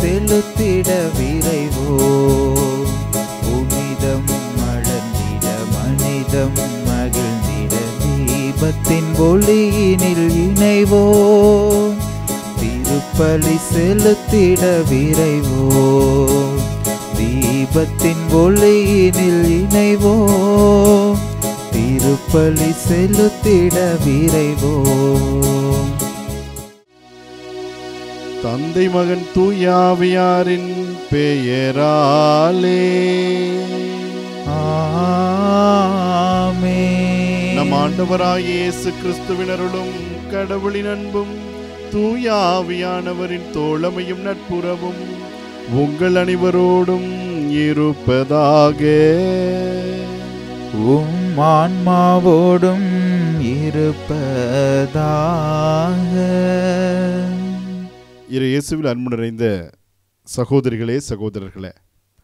செலுத்திட விரைவோ புனிதம் மலர்ந்திட மனிதம் மகிழ்ந்திட தீபத்தின் ஒளியினில் இணைவோ திருப்பலி செலுத்திட விரைவோ தீபத்தின் ஒளியினில் இணைவோ திருப்பலி செலுத்திட விரைவோ தந்தை மகன் தூயாவியாரின் பெயராலே ஆமென். நம் ஆண்டவராகிய இயேசு கிறிஸ்துவின் அருளும் கடவுளின் அன்பும் தூயாவியானவரின் தோழமையும் நட்புறவும் உங்கள் அனைவரோடும் இருப்பதாக உம் ஆன்மாவோடும் இருப்பதாக இரு இயேசுவில் அன்பு நிறைந்த சகோதரிகளே சகோதரர்களே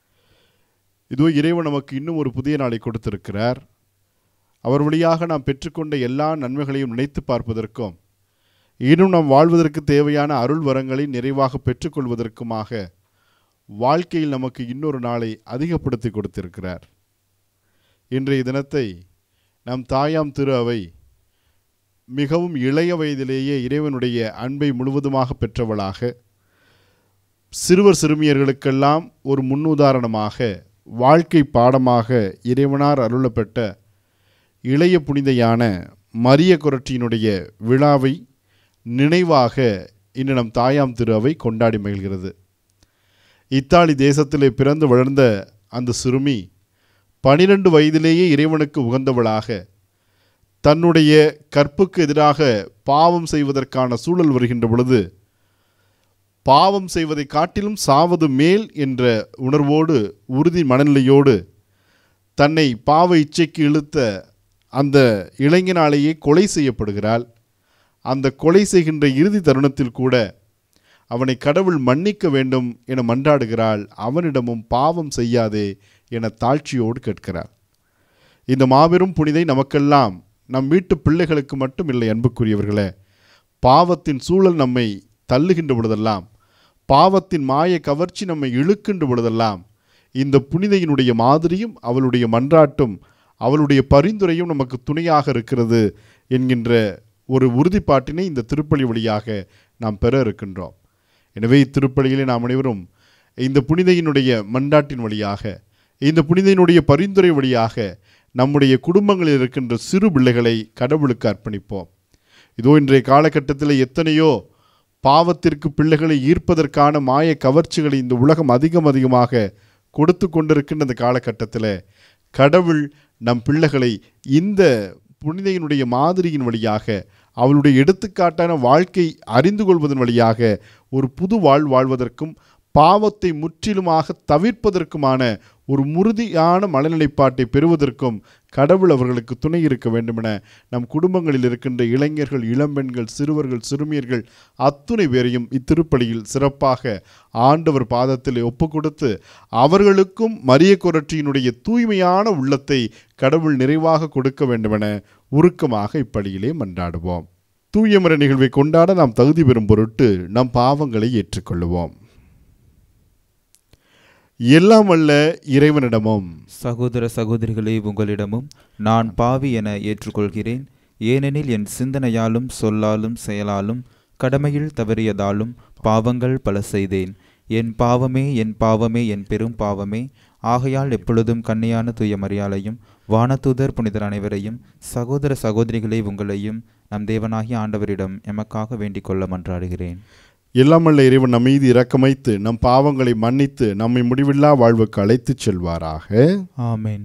இதோ இறைவன் நமக்கு இன்னும் ஒரு புதிய நாளை கொடுத்திருக்கிறார் அவர் வழியாக நாம் பெற்றுக்கொண்ட எல்லா நன்மைகளையும் நினைத்து பார்ப்பதற்கும் இன்னும் நாம் வாழ்வதற்கு தேவையான அருள் வரங்களை நிறைவாக பெற்றுக்கொள்வதற்குமாக வாழ்க்கையில் நமக்கு இன்னொரு நாளை அதிகப்படுத்தி கொடுத்திருக்கிறார் இன்றைய தினத்தை நம் தாயாம் திரு அவை மிகவும் இளைய வயதிலேயே இறைவனுடைய அன்பை முழுவதுமாக பெற்றவளாக சிறுவர் சிறுமியர்களுக்கெல்லாம் ஒரு முன்னுதாரணமாக வாழ்க்கை பாடமாக இறைவனார் அருளப்பட்ட இளைய புனிதையான மரிய குரட்சியினுடைய விழாவை நினைவாக இன்று நம் தாயாம் திரு அவை கொண்டாடி மகிழ்கிறது இத்தாலி தேசத்திலே பிறந்து வளர்ந்த அந்த சிறுமி பனிரெண்டு வயதிலேயே இறைவனுக்கு உகந்தவளாக தன்னுடைய கற்புக்கு எதிராக பாவம் செய்வதற்கான சூழல் வருகின்ற பொழுது பாவம் செய்வதை காட்டிலும் சாவது மேல் என்ற உணர்வோடு உறுதி மனநிலையோடு தன்னை பாவ இச்சைக்கு இழுத்த அந்த இளைஞனாலேயே கொலை செய்யப்படுகிறாள் அந்த கொலை செய்கின்ற இறுதி தருணத்தில் கூட அவனை கடவுள் மன்னிக்க வேண்டும் என மன்றாடுகிறாள் அவனிடமும் பாவம் செய்யாதே என தாழ்ச்சியோடு கேட்கிறார் இந்த மாபெரும் புனிதை நமக்கெல்லாம் நம் வீட்டு பிள்ளைகளுக்கு மட்டும் இல்லை அன்புக்குரியவர்களே பாவத்தின் சூழல் நம்மை தள்ளுகின்ற பொழுதெல்லாம் பாவத்தின் மாய கவர்ச்சி நம்மை இழுக்கின்ற பொழுதெல்லாம் இந்த புனிதையினுடைய மாதிரியும் அவளுடைய மன்றாட்டும் அவளுடைய பரிந்துரையும் நமக்கு துணையாக இருக்கிறது என்கின்ற ஒரு உறுதிப்பாட்டினை இந்த திருப்பலி வழியாக நாம் பெற இருக்கின்றோம் எனவே இத்திருப்பலியிலே நாம் அனைவரும் இந்த புனிதையினுடைய மன்றாட்டின் வழியாக இந்த புனிதையினுடைய பரிந்துரை வழியாக நம்முடைய குடும்பங்களில் இருக்கின்ற சிறு பிள்ளைகளை கடவுளுக்கு அர்ப்பணிப்போம் இதோ இன்றைய காலகட்டத்தில் எத்தனையோ பாவத்திற்கு பிள்ளைகளை ஈர்ப்பதற்கான மாய கவர்ச்சிகளை இந்த உலகம் அதிகம் அதிகமாக கொடுத்து கொண்டிருக்கின்ற இந்த காலகட்டத்தில் கடவுள் நம் பிள்ளைகளை இந்த புனிதையினுடைய மாதிரியின் வழியாக அவளுடைய எடுத்துக்காட்டான வாழ்க்கை அறிந்து கொள்வதன் வழியாக ஒரு புது வாழ் வாழ்வதற்கும் பாவத்தை முற்றிலுமாக தவிர்ப்பதற்குமான ஒரு உறுதியான மனநிலைப்பாட்டை பெறுவதற்கும் கடவுள் அவர்களுக்கு துணை இருக்க வேண்டுமென நம் குடும்பங்களில் இருக்கின்ற இளைஞர்கள் இளம்பெண்கள் சிறுவர்கள் சிறுமியர்கள் அத்துணை பேரையும் இத்திருப்பலியில் சிறப்பாக ஆண்டவர் பாதத்தில் ஒப்பு கொடுத்து அவர்களுக்கும் மரிய குரட்சியினுடைய தூய்மையான உள்ளத்தை கடவுள் நிறைவாக கொடுக்க வேண்டுமென உருக்கமாக இப்பலியிலே மன்றாடுவோம் தூயமர நிகழ்வை கொண்டாட நாம் தகுதி பெறும் பொருட்டு நம் பாவங்களை ஏற்றுக்கொள்ளுவோம் எல்லாம் அல்ல இறைவனிடமும் சகோதர சகோதரிகளே உங்களிடமும் நான் பாவி என ஏற்றுக்கொள்கிறேன் ஏனெனில் என் சிந்தனையாலும் சொல்லாலும் செயலாலும் கடமையில் தவறியதாலும் பாவங்கள் பல செய்தேன் என் பாவமே என் பாவமே என் பெரும் பாவமே ஆகையால் எப்பொழுதும் கன்னியான தூய மரியாளையும் வானதூதர் புனிதர் அனைவரையும் சகோதர சகோதரிகளே உங்களையும் நம் தேவனாகிய ஆண்டவரிடம் எமக்காக வேண்டிக் கொள்ள மன்றாடுகிறேன் எல்லாமல்ல இறைவன் நம் மீது இரக்கமைத்து நம் பாவங்களை மன்னித்து நம்மை முடிவில்லா வாழ்வுக்கு அழைத்துச் செல்வாராக ஆமென்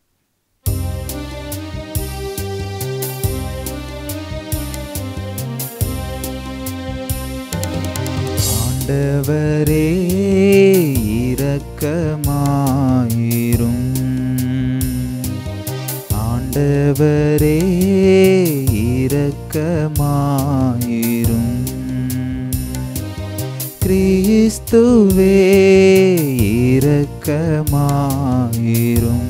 ஆண்டவரே இரக்கமாயிரும் ஆண்டவரே இரக்கமாயிரும் கிறிஸ்துவே இரக்கமாயிரும்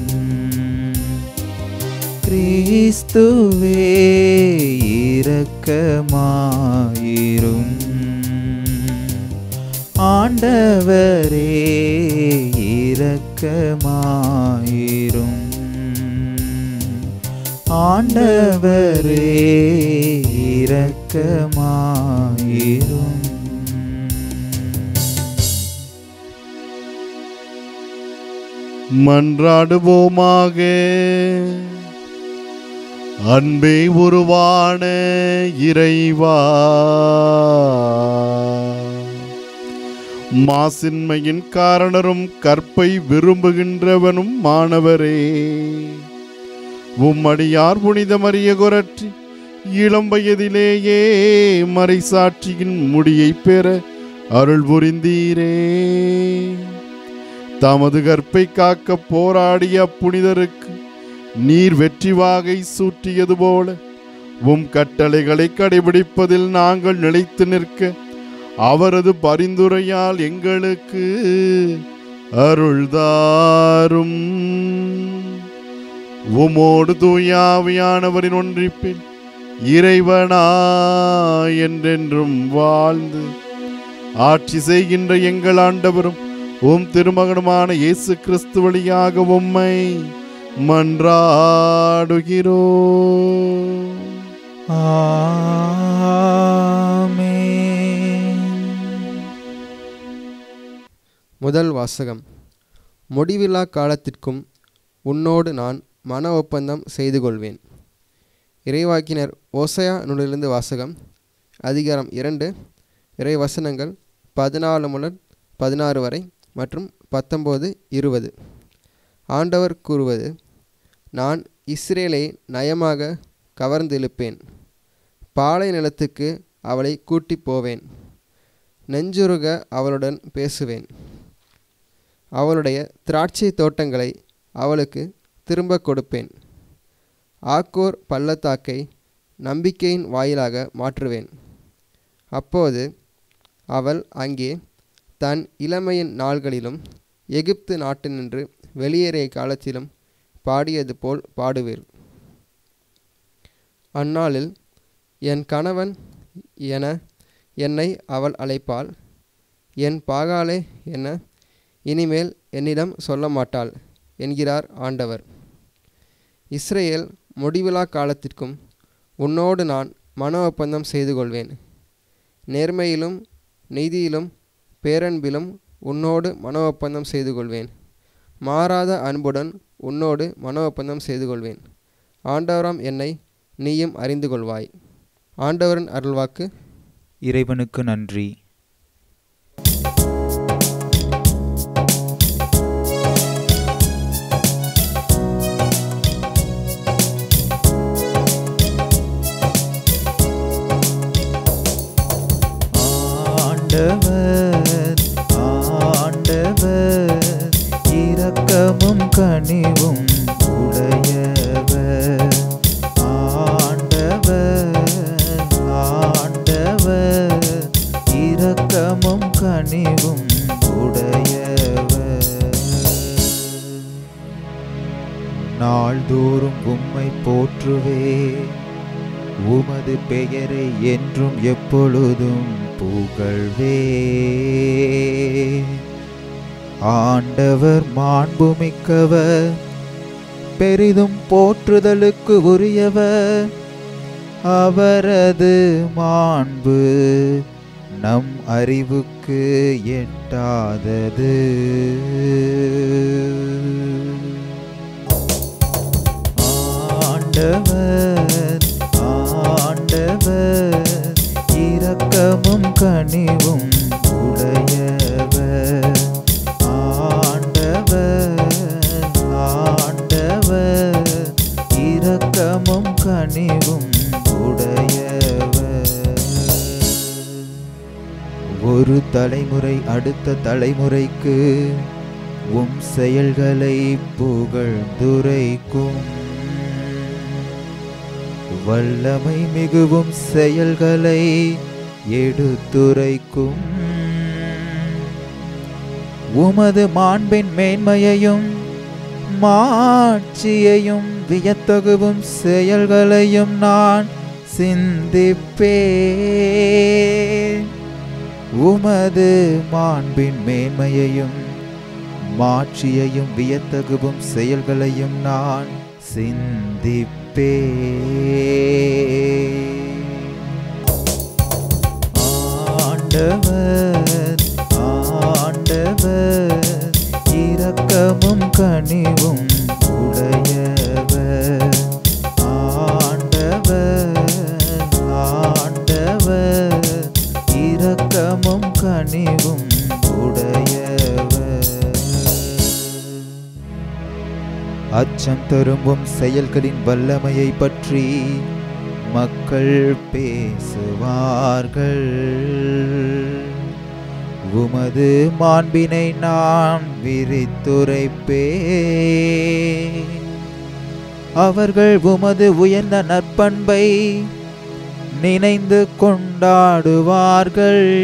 கிறிஸ்துவே இரக்கமாயிரும் ஆண்டவரே இரக்கமாயிரும் ஆண்டவரே இரக்கமாயிரும் மன்றாடுவோமாக அன்பே உருவான இறைவா மாசின்மையின் காரணரும் கற்பை விரும்புகின்றவனும் மாணவரே உம்மடியார் புனித மரிய குரற்றி இளம் வயதிலேயே மறைசாட்சியின் முடியை பெற அருள் புரிந்தீரே தமது கற்பை காக்க போராடிய புனிதருக்கு நீர் வெற்றி வாகை சூட்டியது போல உம் கட்டளைகளை கடைபிடிப்பதில் நாங்கள் நிலைத்து நிற்க அவரது பரிந்துரையால் எங்களுக்கு அருள்தாரும் உமோடு தூயாவியானவரின் ஒன்றிப்பில் இறைவனா என்றென்றும் வாழ்ந்து ஆட்சி செய்கின்ற எங்கள் ஆண்டவரும் உம் திருமகனுமான இயேசு கிறிஸ்து வழியாக உம்மை மன்றாடுகிறோ ஆமென் முதல் வாசகம் முடிவில்லா காலத்திற்கும் உன்னோடு நான் மன ஒப்பந்தம் செய்து கொள்வேன் இறைவாக்கினர் ஓசையா நூலிலிருந்து வாசகம் அதிகாரம் இரண்டு இறை வசனங்கள் பதினாலு முதல் பதினாறு வரை மற்றும் பத்தொம்போது இருபது ஆண்டவர் கூறுவது நான் இஸ்ரேலை நயமாக கவர்ந்திழுப்பேன் பாலை நிலத்துக்கு அவளை கூட்டிப் போவேன் நெஞ்சுருக அவளுடன் பேசுவேன் அவளுடைய திராட்சை தோட்டங்களை அவளுக்கு திரும்ப கொடுப்பேன் ஆக்கோர் பள்ளத்தாக்கை நம்பிக்கையின் வாயிலாக மாற்றுவேன் அப்போது அவள் அங்கே தன் இளமையின் நாள்களிலும் எகிப்து நாட்டினின்று வெளியேறிய காலத்திலும் பாடியது போல் பாடுவேள் அந்நாளில் என் கணவன் என என்னை அவள் அழைப்பாள் என் பாகாலே என இனிமேல் என்னிடம் சொல்ல மாட்டாள் என்கிறார் ஆண்டவர் இஸ்ரேல் முடிவிலா காலத்திற்கும் உன்னோடு நான் மன ஒப்பந்தம் செய்து கொள்வேன் நேர்மையிலும் நீதியிலும் பேரன்பிலும் உன்னோடு மன ஒப்பந்தம் செய்து கொள்வேன் மாறாத அன்புடன் உன்னோடு மன ஒப்பந்தம் செய்து கொள்வேன் ஆண்டவராம் என்னை நீயும் அறிந்து கொள்வாய் ஆண்டவரின் அருள்வாக்கு இறைவனுக்கு நன்றி ஆண்டவர் ஆண்டவர் இரக்கமும் கனிவும் உடையவர் ஆண்டவர் ஆண்டவர் இரக்கமும் கனிவும் உடையவர் நாள்தோறும் உம்மை போற்றுவே உமது பெயரை என்றும் எப்பொழுதும் புகழ்வே ஆண்டவர் மாண்புமிக்கவர் பெரிதும் போற்றுதலுக்கு உரியவர் அவரது மாண்பு நம் அறிவுக்கு எட்டாதது ஆண்டவர் ஆண்டவர் இரக்கமும் கனிவும் உடையவர் ஆண்டவர் ஆண்டவர் இரக்கமும் கனிவும் உடையவர் ஒரு தலைமுறை அடுத்த தலைமுறைக்கு உம் செயல்களை புகழ்ந்துரைக்கும் வல்லமை மிகவும் செயல்களை எடுத்துரைக்கும் உமது மாண்பின் மேன்மையையும் மாட்சியையும் வியத்தகுவும் செயல்களையும் நான் சிந்திப்பேன் உமது மாண்பின் மேன்மையையும் மாட்சியையும் வியத்தகுவும் செயல்களையும் நான் சிந்திப்பே ஆண்டவர் ஆண்டவர் இரக்கமும் கனிவும் உடையவர் ஆண்டவர் ஆண்டவர் இரக்கமும் கனிவும் உடையவர் அச்சம் தரும்பும் செயல்களின் வல்லமையை பற்றி மக்கள் பேசுவார்கள் உமது மாண்பினை நான் விரித்துரைப்பே அவர்கள் உமது உயர்ந்த நற்பண்பை நினைந்து கொண்டாடுவார்கள்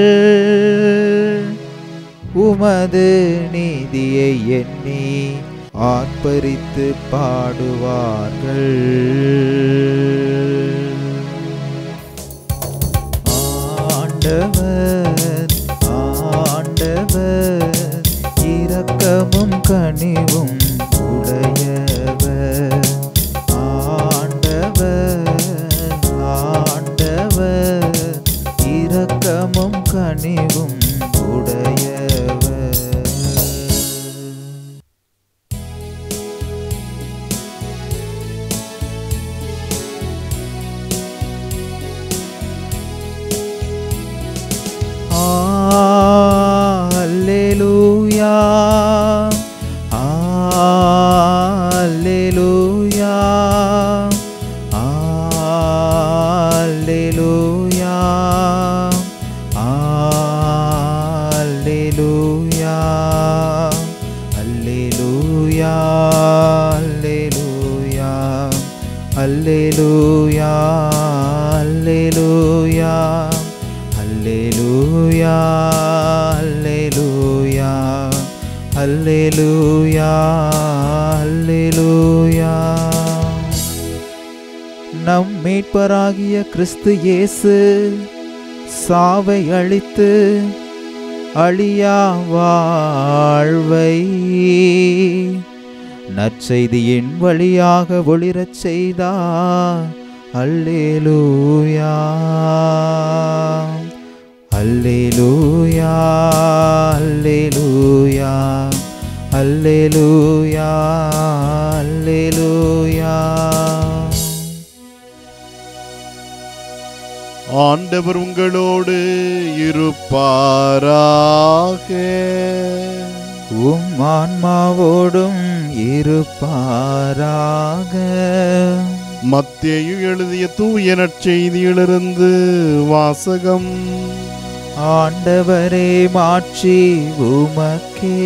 உமது நீதியை எண்ணி ஆர்ப்பரித்து பாடுவார்கள் ஆண்டவர் ஆண்டவர் இரக்கமும் கனிவும் உடையவர் ஆண்டவர் ஆண்டவர் இரக்கமும் கனிவும் உடையவர் Alleluia. Alleluia. Alleluia. Alleluia. Alleluia. Alleluia. Alleluia. Alleluia. Alleluia, Alleluia, Alleluia, Alleluia. நம் மீட்பராகிய கிறிஸ்து இயேசு சாவை அழித்து அழியா வாழ்வை நற்செய்தியின் வழியாக ஒளிரச் செய்தார் அல்லேலூயா அல்லேலூயா அல்லேலூயா அல்லேலூயா அல்லேலூயா ஆண்டவர் உங்களோடு இருப்பாராக உம் ஆன்மாவோடும் இருப்பாராக மத்தேயு எழுதிய தூய நற்செய்தியிலிருந்து வாசகம் ஆண்டவரே மாட்சி உமக்கே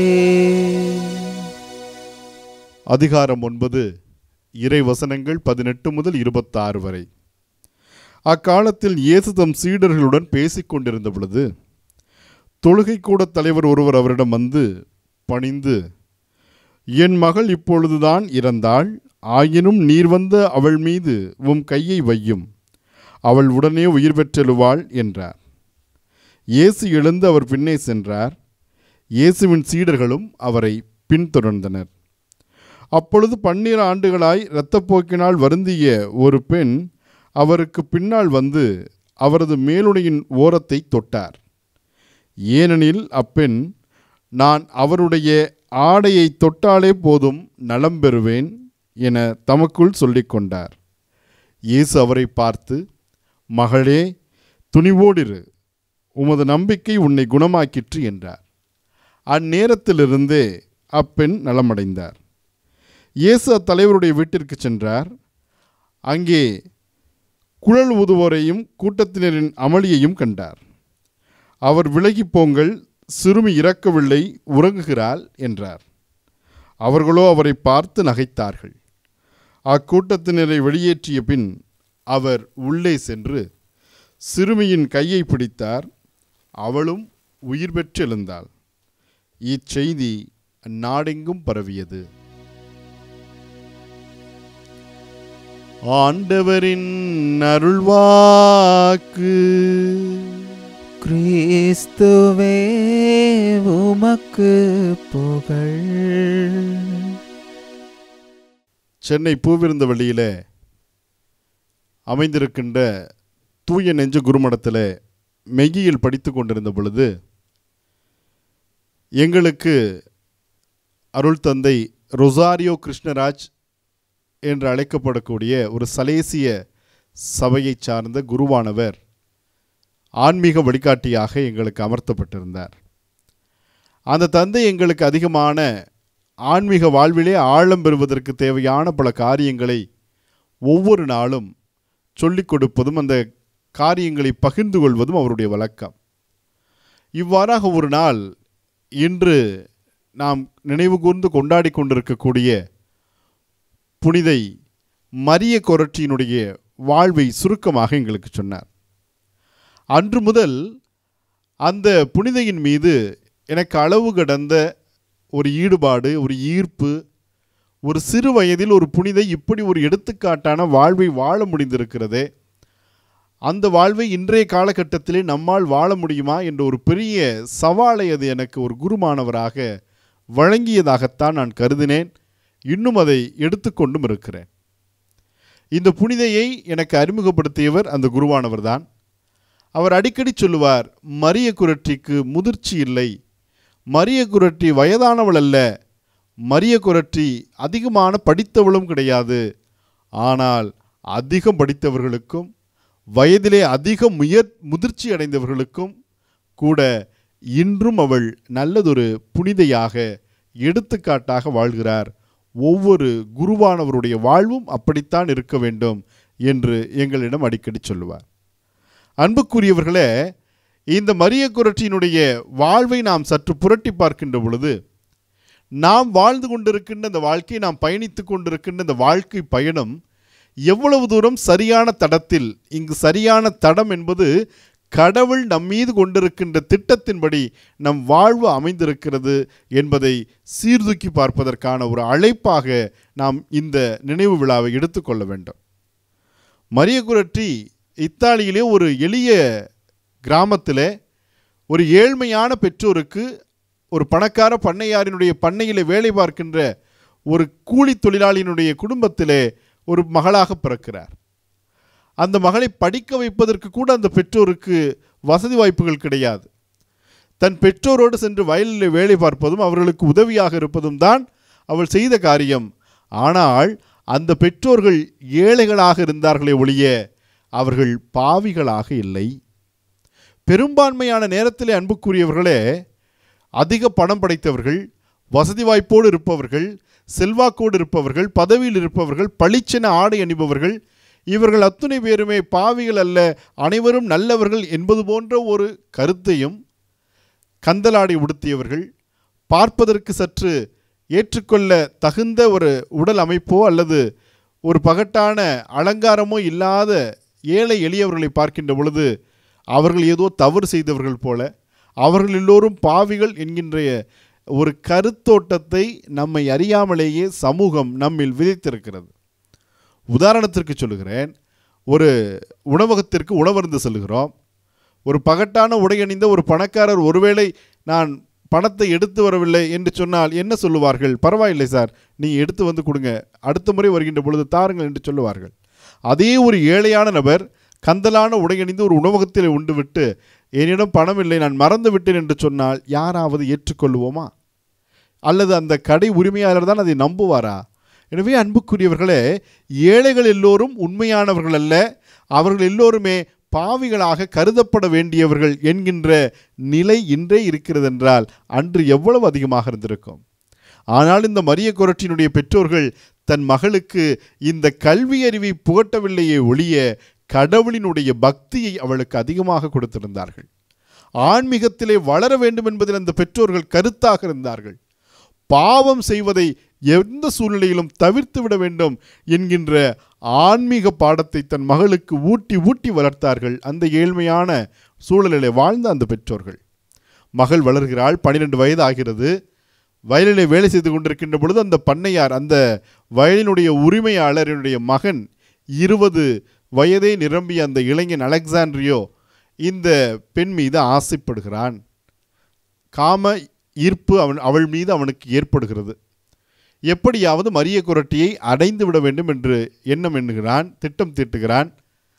அதிகாரம் ஒன்பது இறை வசனங்கள் பதினெட்டு முதல் இருபத்தாறு வரை அக்காலத்தில் இயேசு தம் சீடர்களுடன் பேசிக் கொண்டிருந்த பொழுது தொழுகை கூட தலைவர் ஒருவர் அவரிடம் வந்து பணிந்து என் மகள் இப்பொழுதுதான் இறந்தாள் ஆயினும் நீர் வந்த அவள் மீது உம் கையை வையும் அவள் உடனே உயிர் பெற்றெழுவாள் என்றார் இயேசு எழுந்து அவர் பின்னே சென்றார் இயேசுவின் சீடர்களும் அவரை பின்தொடர்ந்தனர் அப்பொழுது பன்னிரு ஆண்டுகளாய் இரத்தப்போக்கினால் வருந்திய ஒரு பெண் அவருக்கு பின்னால் வந்து அவரது மேலுடையின் ஓரத்தை தொட்டார் ஏனெனில் அப்பெண் நான் அவருடைய ஆடையை தொட்டாலே போதும் நலம் பெறுவேன் என தமக்குள் சொல்லிக் கொண்டார் இயேசு அவரை பார்த்து மகளே துணிவோடிரு உமது நம்பிக்கை உன்னை குணமாக்கிற்று என்றார் அந்நேரத்திலிருந்தே அப்பெண் நலமடைந்தார் இயேசு அத்தலைவருடைய வீட்டிற்கு சென்றார் அங்கே குழல் ஊதுவோரையும் கூட்டத்தினரின் அமளியையும் கண்டார் அவர் விலகிப் போங்கள் சிறுமி இறக்கவில்லை உறங்குகிறாள் என்றார் அவர்களோ அவரை பார்த்து நகைத்தார்கள் அக்கூட்டத்தினரை வெளியேற்றிய பின் அவர் உள்ளே சென்று சிறுமியின் கையை பிடித்தார் அவளும் உயிர் பெற்றெழுந்தாள் இச்செய்தி நாடெங்கும் பரவியது ஆண்டவரின் அருள்வாக்கு கிறிஸ்துவே உமக்கு புகழ் சென்னை பூவிருந்த வழியிலே அமைந்திருக்கின்ற தூய நெஞ்சு குருமடத்தில் மெய்யியல் படித்து கொண்டிருந்த பொழுது எங்களுக்கு அருள் தந்தை ரொசாரியோ கிருஷ்ணராஜ் என்று அழைக்கப்படக்கூடிய ஒரு சலேசிய சபையைச் சார்ந்த குருவானவர் ஆன்மீக வழிகாட்டியாக எங்களுக்கு அமர்த்தப்பட்டிருந்தார் அந்த தந்தை எங்களுக்கு அதிகமான ஆன்மீக வாழ்விலே ஆழம் பெறுவதற்கு தேவையான பல காரியங்களை ஒவ்வொரு நாளும் சொல்லிக் கொடுப்பதும் அந்த காரியங்களை பகிர்ந்து கொள்வதும் அவருடைய வழக்கம் இவ்வாறாக ஒரு நாள் இன்று நாம் நினைவு கூர்ந்து கொண்டாடி கொண்டிருக்கக்கூடிய புனிதை மரிய கொரட்டியினுடைய வாழ்வை சுருக்கமாக எங்களுக்கு சொன்னார் அன்று முதல் அந்த புனிதையின் மீது எனக்கு அளவு கடந்த ஒரு ஈடுபாடு ஒரு ஈர்ப்பு ஒரு சிறு வயதில் ஒரு புனிதை இப்படி ஒரு எடுத்துக்காட்டான வாழ்வை வாழ முடிந்திருக்கிறதே அந்த வாழ்வை இன்றைய காலகட்டத்திலே நம்மால் வாழ முடியுமா என்ற ஒரு பெரிய சவாலை அது எனக்கு ஒரு குருமானவராக வழங்கியதாகத்தான் நான் கருதினேன் இன்னும் அதை எடுத்துக்கொண்டும் இருக்கிறேன் இந்த புனிதையை எனக்கு அறிமுகப்படுத்தியவர் அந்த குருவானவர் தான் அவர் அடிக்கடி சொல்லுவார் மரிய குரட்டிக்கு முதிர்ச்சி இல்லை மரிய குரட்டி வயதானவள் அல்ல மரிய குரட்டி அதிகமான படித்தவளும் கிடையாது ஆனால் அதிகம் படித்தவர்களுக்கும் வயதிலே அதிக முயற் முதிர்ச்சி அடைந்தவர்களுக்கும் கூட இன்றும் அவள் நல்லதொரு புனிதையாக எடுத்துக்காட்டாக வாழ்கிறார் ஒவ்வொரு குருவானவருடைய வாழ்வும் அப்படித்தான் இருக்க வேண்டும் என்று எங்களிடம் அடிக்கடி சொல்லுவார் அன்புக்குரியவர்களே இந்த மரிய குரட்டியினுடைய வாழ்வை நாம் சற்று புரட்டி பார்க்கின்ற பொழுது நாம் வாழ்ந்து கொண்டிருக்கின்ற இந்த வாழ்க்கை நாம் பயணித்து கொண்டிருக்கின்ற இந்த வாழ்க்கை பயணம் எவ்வளவு தூரம் சரியான தடத்தில் இங்கு சரியான தடம் என்பது கடவுள் நம் மீது கொண்டிருக்கின்ற திட்டத்தின்படி நம் வாழ்வு அமைந்திருக்கிறது என்பதை சீர்தூக்கி பார்ப்பதற்கான ஒரு அழைப்பாக நாம் இந்த நினைவு விழாவை எடுத்துக்கொள்ள வேண்டும் மரிய குரட்டி இத்தாலியிலே ஒரு எளிய கிராமத்தில் ஒரு ஏழ்மையான பெற்றோருக்கு ஒரு பணக்கார பண்ணையாரினுடைய பண்ணையிலே வேலை பார்க்கின்ற ஒரு கூலி தொழிலாளியினுடைய குடும்பத்திலே ஒரு மகளாக பிறக்கிறார் அந்த மகளை படிக்க வைப்பதற்கு கூட அந்த பெற்றோருக்கு வசதி வாய்ப்புகள் கிடையாது தன் பெற்றோரோடு சென்று வயலில் வேலை பார்ப்பதும் அவர்களுக்கு உதவியாக இருப்பதும் தான் அவள் செய்த காரியம் ஆனால் அந்த பெற்றோர்கள் ஏழைகளாக இருந்தார்களே ஒழிய அவர்கள் பாவிகளாக இல்லை பெரும்பான்மையான நேரத்திலே அன்புக்குரியவர்களே அதிக பணம் படைத்தவர்கள் வசதி வாய்ப்போடு இருப்பவர்கள் செல்வாக்கோடு இருப்பவர்கள் பதவியில் இருப்பவர்கள் பளிச்சென ஆடை அணிபவர்கள் இவர்கள் அத்துணை பேருமே பாவிகள் அல்ல அனைவரும் நல்லவர்கள் என்பது போன்ற ஒரு கருத்தையும் கந்தலாடை உடுத்தியவர்கள் பார்ப்பதற்கு சற்று ஏற்றுக்கொள்ள தகுந்த ஒரு உடல் அமைப்போ அல்லது ஒரு பகட்டான அலங்காரமோ இல்லாத ஏழை எளியவர்களை பார்க்கின்ற பொழுது அவர்கள் ஏதோ தவறு செய்தவர்கள் போல அவர்கள் எல்லோரும் பாவிகள் என்கின்ற ஒரு கருத்தோட்டத்தை நம்மை அறியாமலேயே சமூகம் நம்மில் விதைத்திருக்கிறது உதாரணத்திற்கு சொல்லுகிறேன் ஒரு உணவகத்திற்கு உணவருந்து செல்கிறோம் ஒரு பகட்டான உடையணிந்த ஒரு பணக்காரர் ஒருவேளை நான் பணத்தை எடுத்து வரவில்லை என்று சொன்னால் என்ன சொல்லுவார்கள் பரவாயில்லை சார் நீ எடுத்து வந்து கொடுங்க அடுத்த முறை வருகின்ற பொழுது தாருங்கள் என்று சொல்லுவார்கள் அதே ஒரு ஏழையான நபர் கந்தலான உடையணிந்து ஒரு உணவகத்தில் உண்டுவிட்டு என்னிடம் பணம் இல்லை நான் மறந்து விட்டேன் என்று சொன்னால் யாராவது ஏற்றுக்கொள்வோமா அல்லது அந்த கடை உரிமையாளர் தான் அதை நம்புவாரா எனவே அன்புக்குரியவர்களே ஏழைகள் எல்லோரும் உண்மையானவர்கள் அல்ல அவர்கள் எல்லோருமே பாவிகளாக கருதப்பட வேண்டியவர்கள் என்கின்ற நிலை இன்றே இருக்கிறது என்றால் அன்று எவ்வளவு அதிகமாக இருந்திருக்கும் ஆனால் இந்த மரிய குரட்டினுடைய பெற்றோர்கள் தன் மகளுக்கு இந்த கல்வி அறிவை புகட்டவில்லையே ஒழிய கடவுளினுடைய பக்தியை அவளுக்கு அதிகமாக கொடுத்திருந்தார்கள் ஆன்மீகத்திலே வளர வேண்டும் என்பதில் அந்த பெற்றோர்கள் கருத்தாக இருந்தார்கள் பாவம் செய்வதை எந்த சூழ்நிலையிலும் தவிர்த்து விட வேண்டும் என்கின்ற ஆன்மீக பாடத்தை தன் மகளுக்கு ஊட்டி ஊட்டி வளர்த்தார்கள் அந்த ஏழ்மையான சூழலிலே வாழ்ந்த அந்த பெற்றோர்கள் மகள் வளர்கிறாள் பன்னிரெண்டு வயது ஆகிறது வயலிலே வேலை செய்து கொண்டிருக்கின்ற பொழுது அந்த பண்ணையார் அந்த வயலினுடைய உரிமையாளரினுடைய மகன் இருபது வயதே நிரம்பிய அந்த இளைஞன் அலெக்சாண்ட்ரியோ இந்த பெண் மீது ஆசைப்படுகிறான் காம ஈர்ப்பு அவன் அவள் மீது அவனுக்கு ஏற்படுகிறது எப்படியாவது மரிய குரட்டியை அடைந்து விட வேண்டும் என்று எண்ணம் எண்ணுகிறான் திட்டம் தீட்டுகிறான்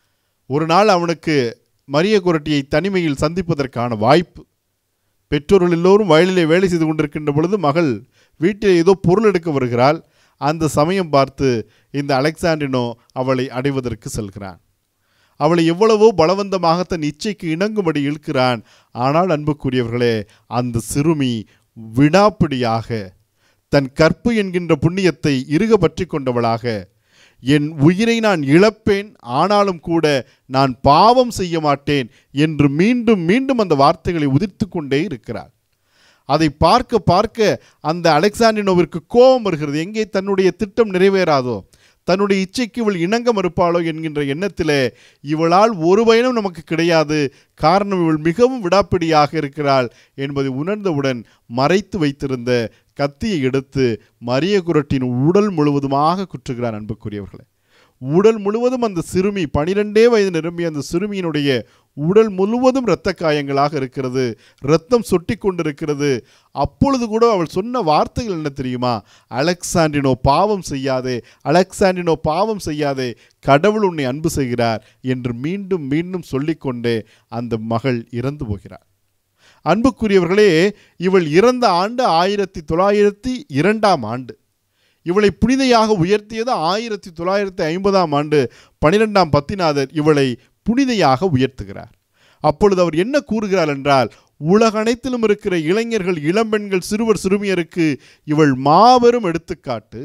ஒரு நாள் அவனுக்கு மரிய குரட்டியை தனிமையில் சந்திப்பதற்கான வாய்ப்பு பெற்றோர்கள் எல்லோரும் வயலிலே வேலை செய்து கொண்டிருக்கின்ற பொழுது மகள் வீட்டில் ஏதோ பொருள் எடுக்க வருகிறாள் அந்த சமயம் பார்த்து இந்த அலெக்சாண்டினோ அவளை அடைவதற்கு செல்கிறான் அவளை எவ்வளவோ பலவந்தமாக தன் இச்சைக்கு இணங்கும்படி இழுக்கிறான் ஆனால் அன்புக்குரியவர்களே அந்த சிறுமி விடாப்பிடியாக தன் கற்பு என்கின்ற புண்ணியத்தை இறுக பற்றி கொண்டவளாக என் உயிரை நான் இழப்பேன் ஆனாலும் கூட நான் பாவம் செய்ய மாட்டேன் என்று மீண்டும் மீண்டும் அந்த வார்த்தைகளை உதிர்த்து கொண்டே இருக்கிறாள் அதை பார்க்க பார்க்க அந்த அலெக்சாண்டினோவிற்கு கோபம் வருகிறது எங்கே தன்னுடைய திட்டம் நிறைவேறாதோ தன்னுடைய இச்சைக்கு இவள் இணங்க மறுப்பாளோ என்கின்ற எண்ணத்திலே இவளால் ஒரு பயனும் நமக்கு கிடையாது காரணம் இவள் மிகவும் விடாப்பிடியாக இருக்கிறாள் என்பதை உணர்ந்தவுடன் மறைத்து வைத்திருந்த கத்தியை எடுத்து மரிய குரட்டின் உடல் முழுவதுமாக குற்றுகிறான் அன்புக்குரியவர்களே உடல் முழுவதும் அந்த சிறுமி பனிரெண்டே வயது நிரம்பிய அந்த சிறுமியினுடைய உடல் முழுவதும் இரத்த காயங்களாக இருக்கிறது இரத்தம் சொட்டி கொண்டிருக்கிறது அப்பொழுது கூட அவள் சொன்ன வார்த்தைகள் என்ன தெரியுமா அலெக்சாண்டினோ பாவம் செய்யாதே அலெக்சாண்டினோ பாவம் செய்யாதே கடவுள் உன்னை அன்பு செய்கிறார் என்று மீண்டும் மீண்டும் சொல்லிக்கொண்டே அந்த மகள் இறந்து போகிறார் அன்புக்குரியவர்களே இவள் இறந்த ஆண்டு ஆயிரத்தி தொள்ளாயிரத்தி இரண்டாம் ஆண்டு இவளை புனிதையாக உயர்த்தியது ஆயிரத்தி தொள்ளாயிரத்தி ஐம்பதாம் ஆண்டு பனிரெண்டாம் பத்திநாதர் இவளை புனிதையாக உயர்த்துகிறார் அப்பொழுது அவர் என்ன கூறுகிறார் என்றால் உலகனைத்திலும் இருக்கிற இளைஞர்கள் இளம்பெண்கள் சிறுவர் சிறுமியருக்கு இவள் மாபெரும் எடுத்துக்காட்டு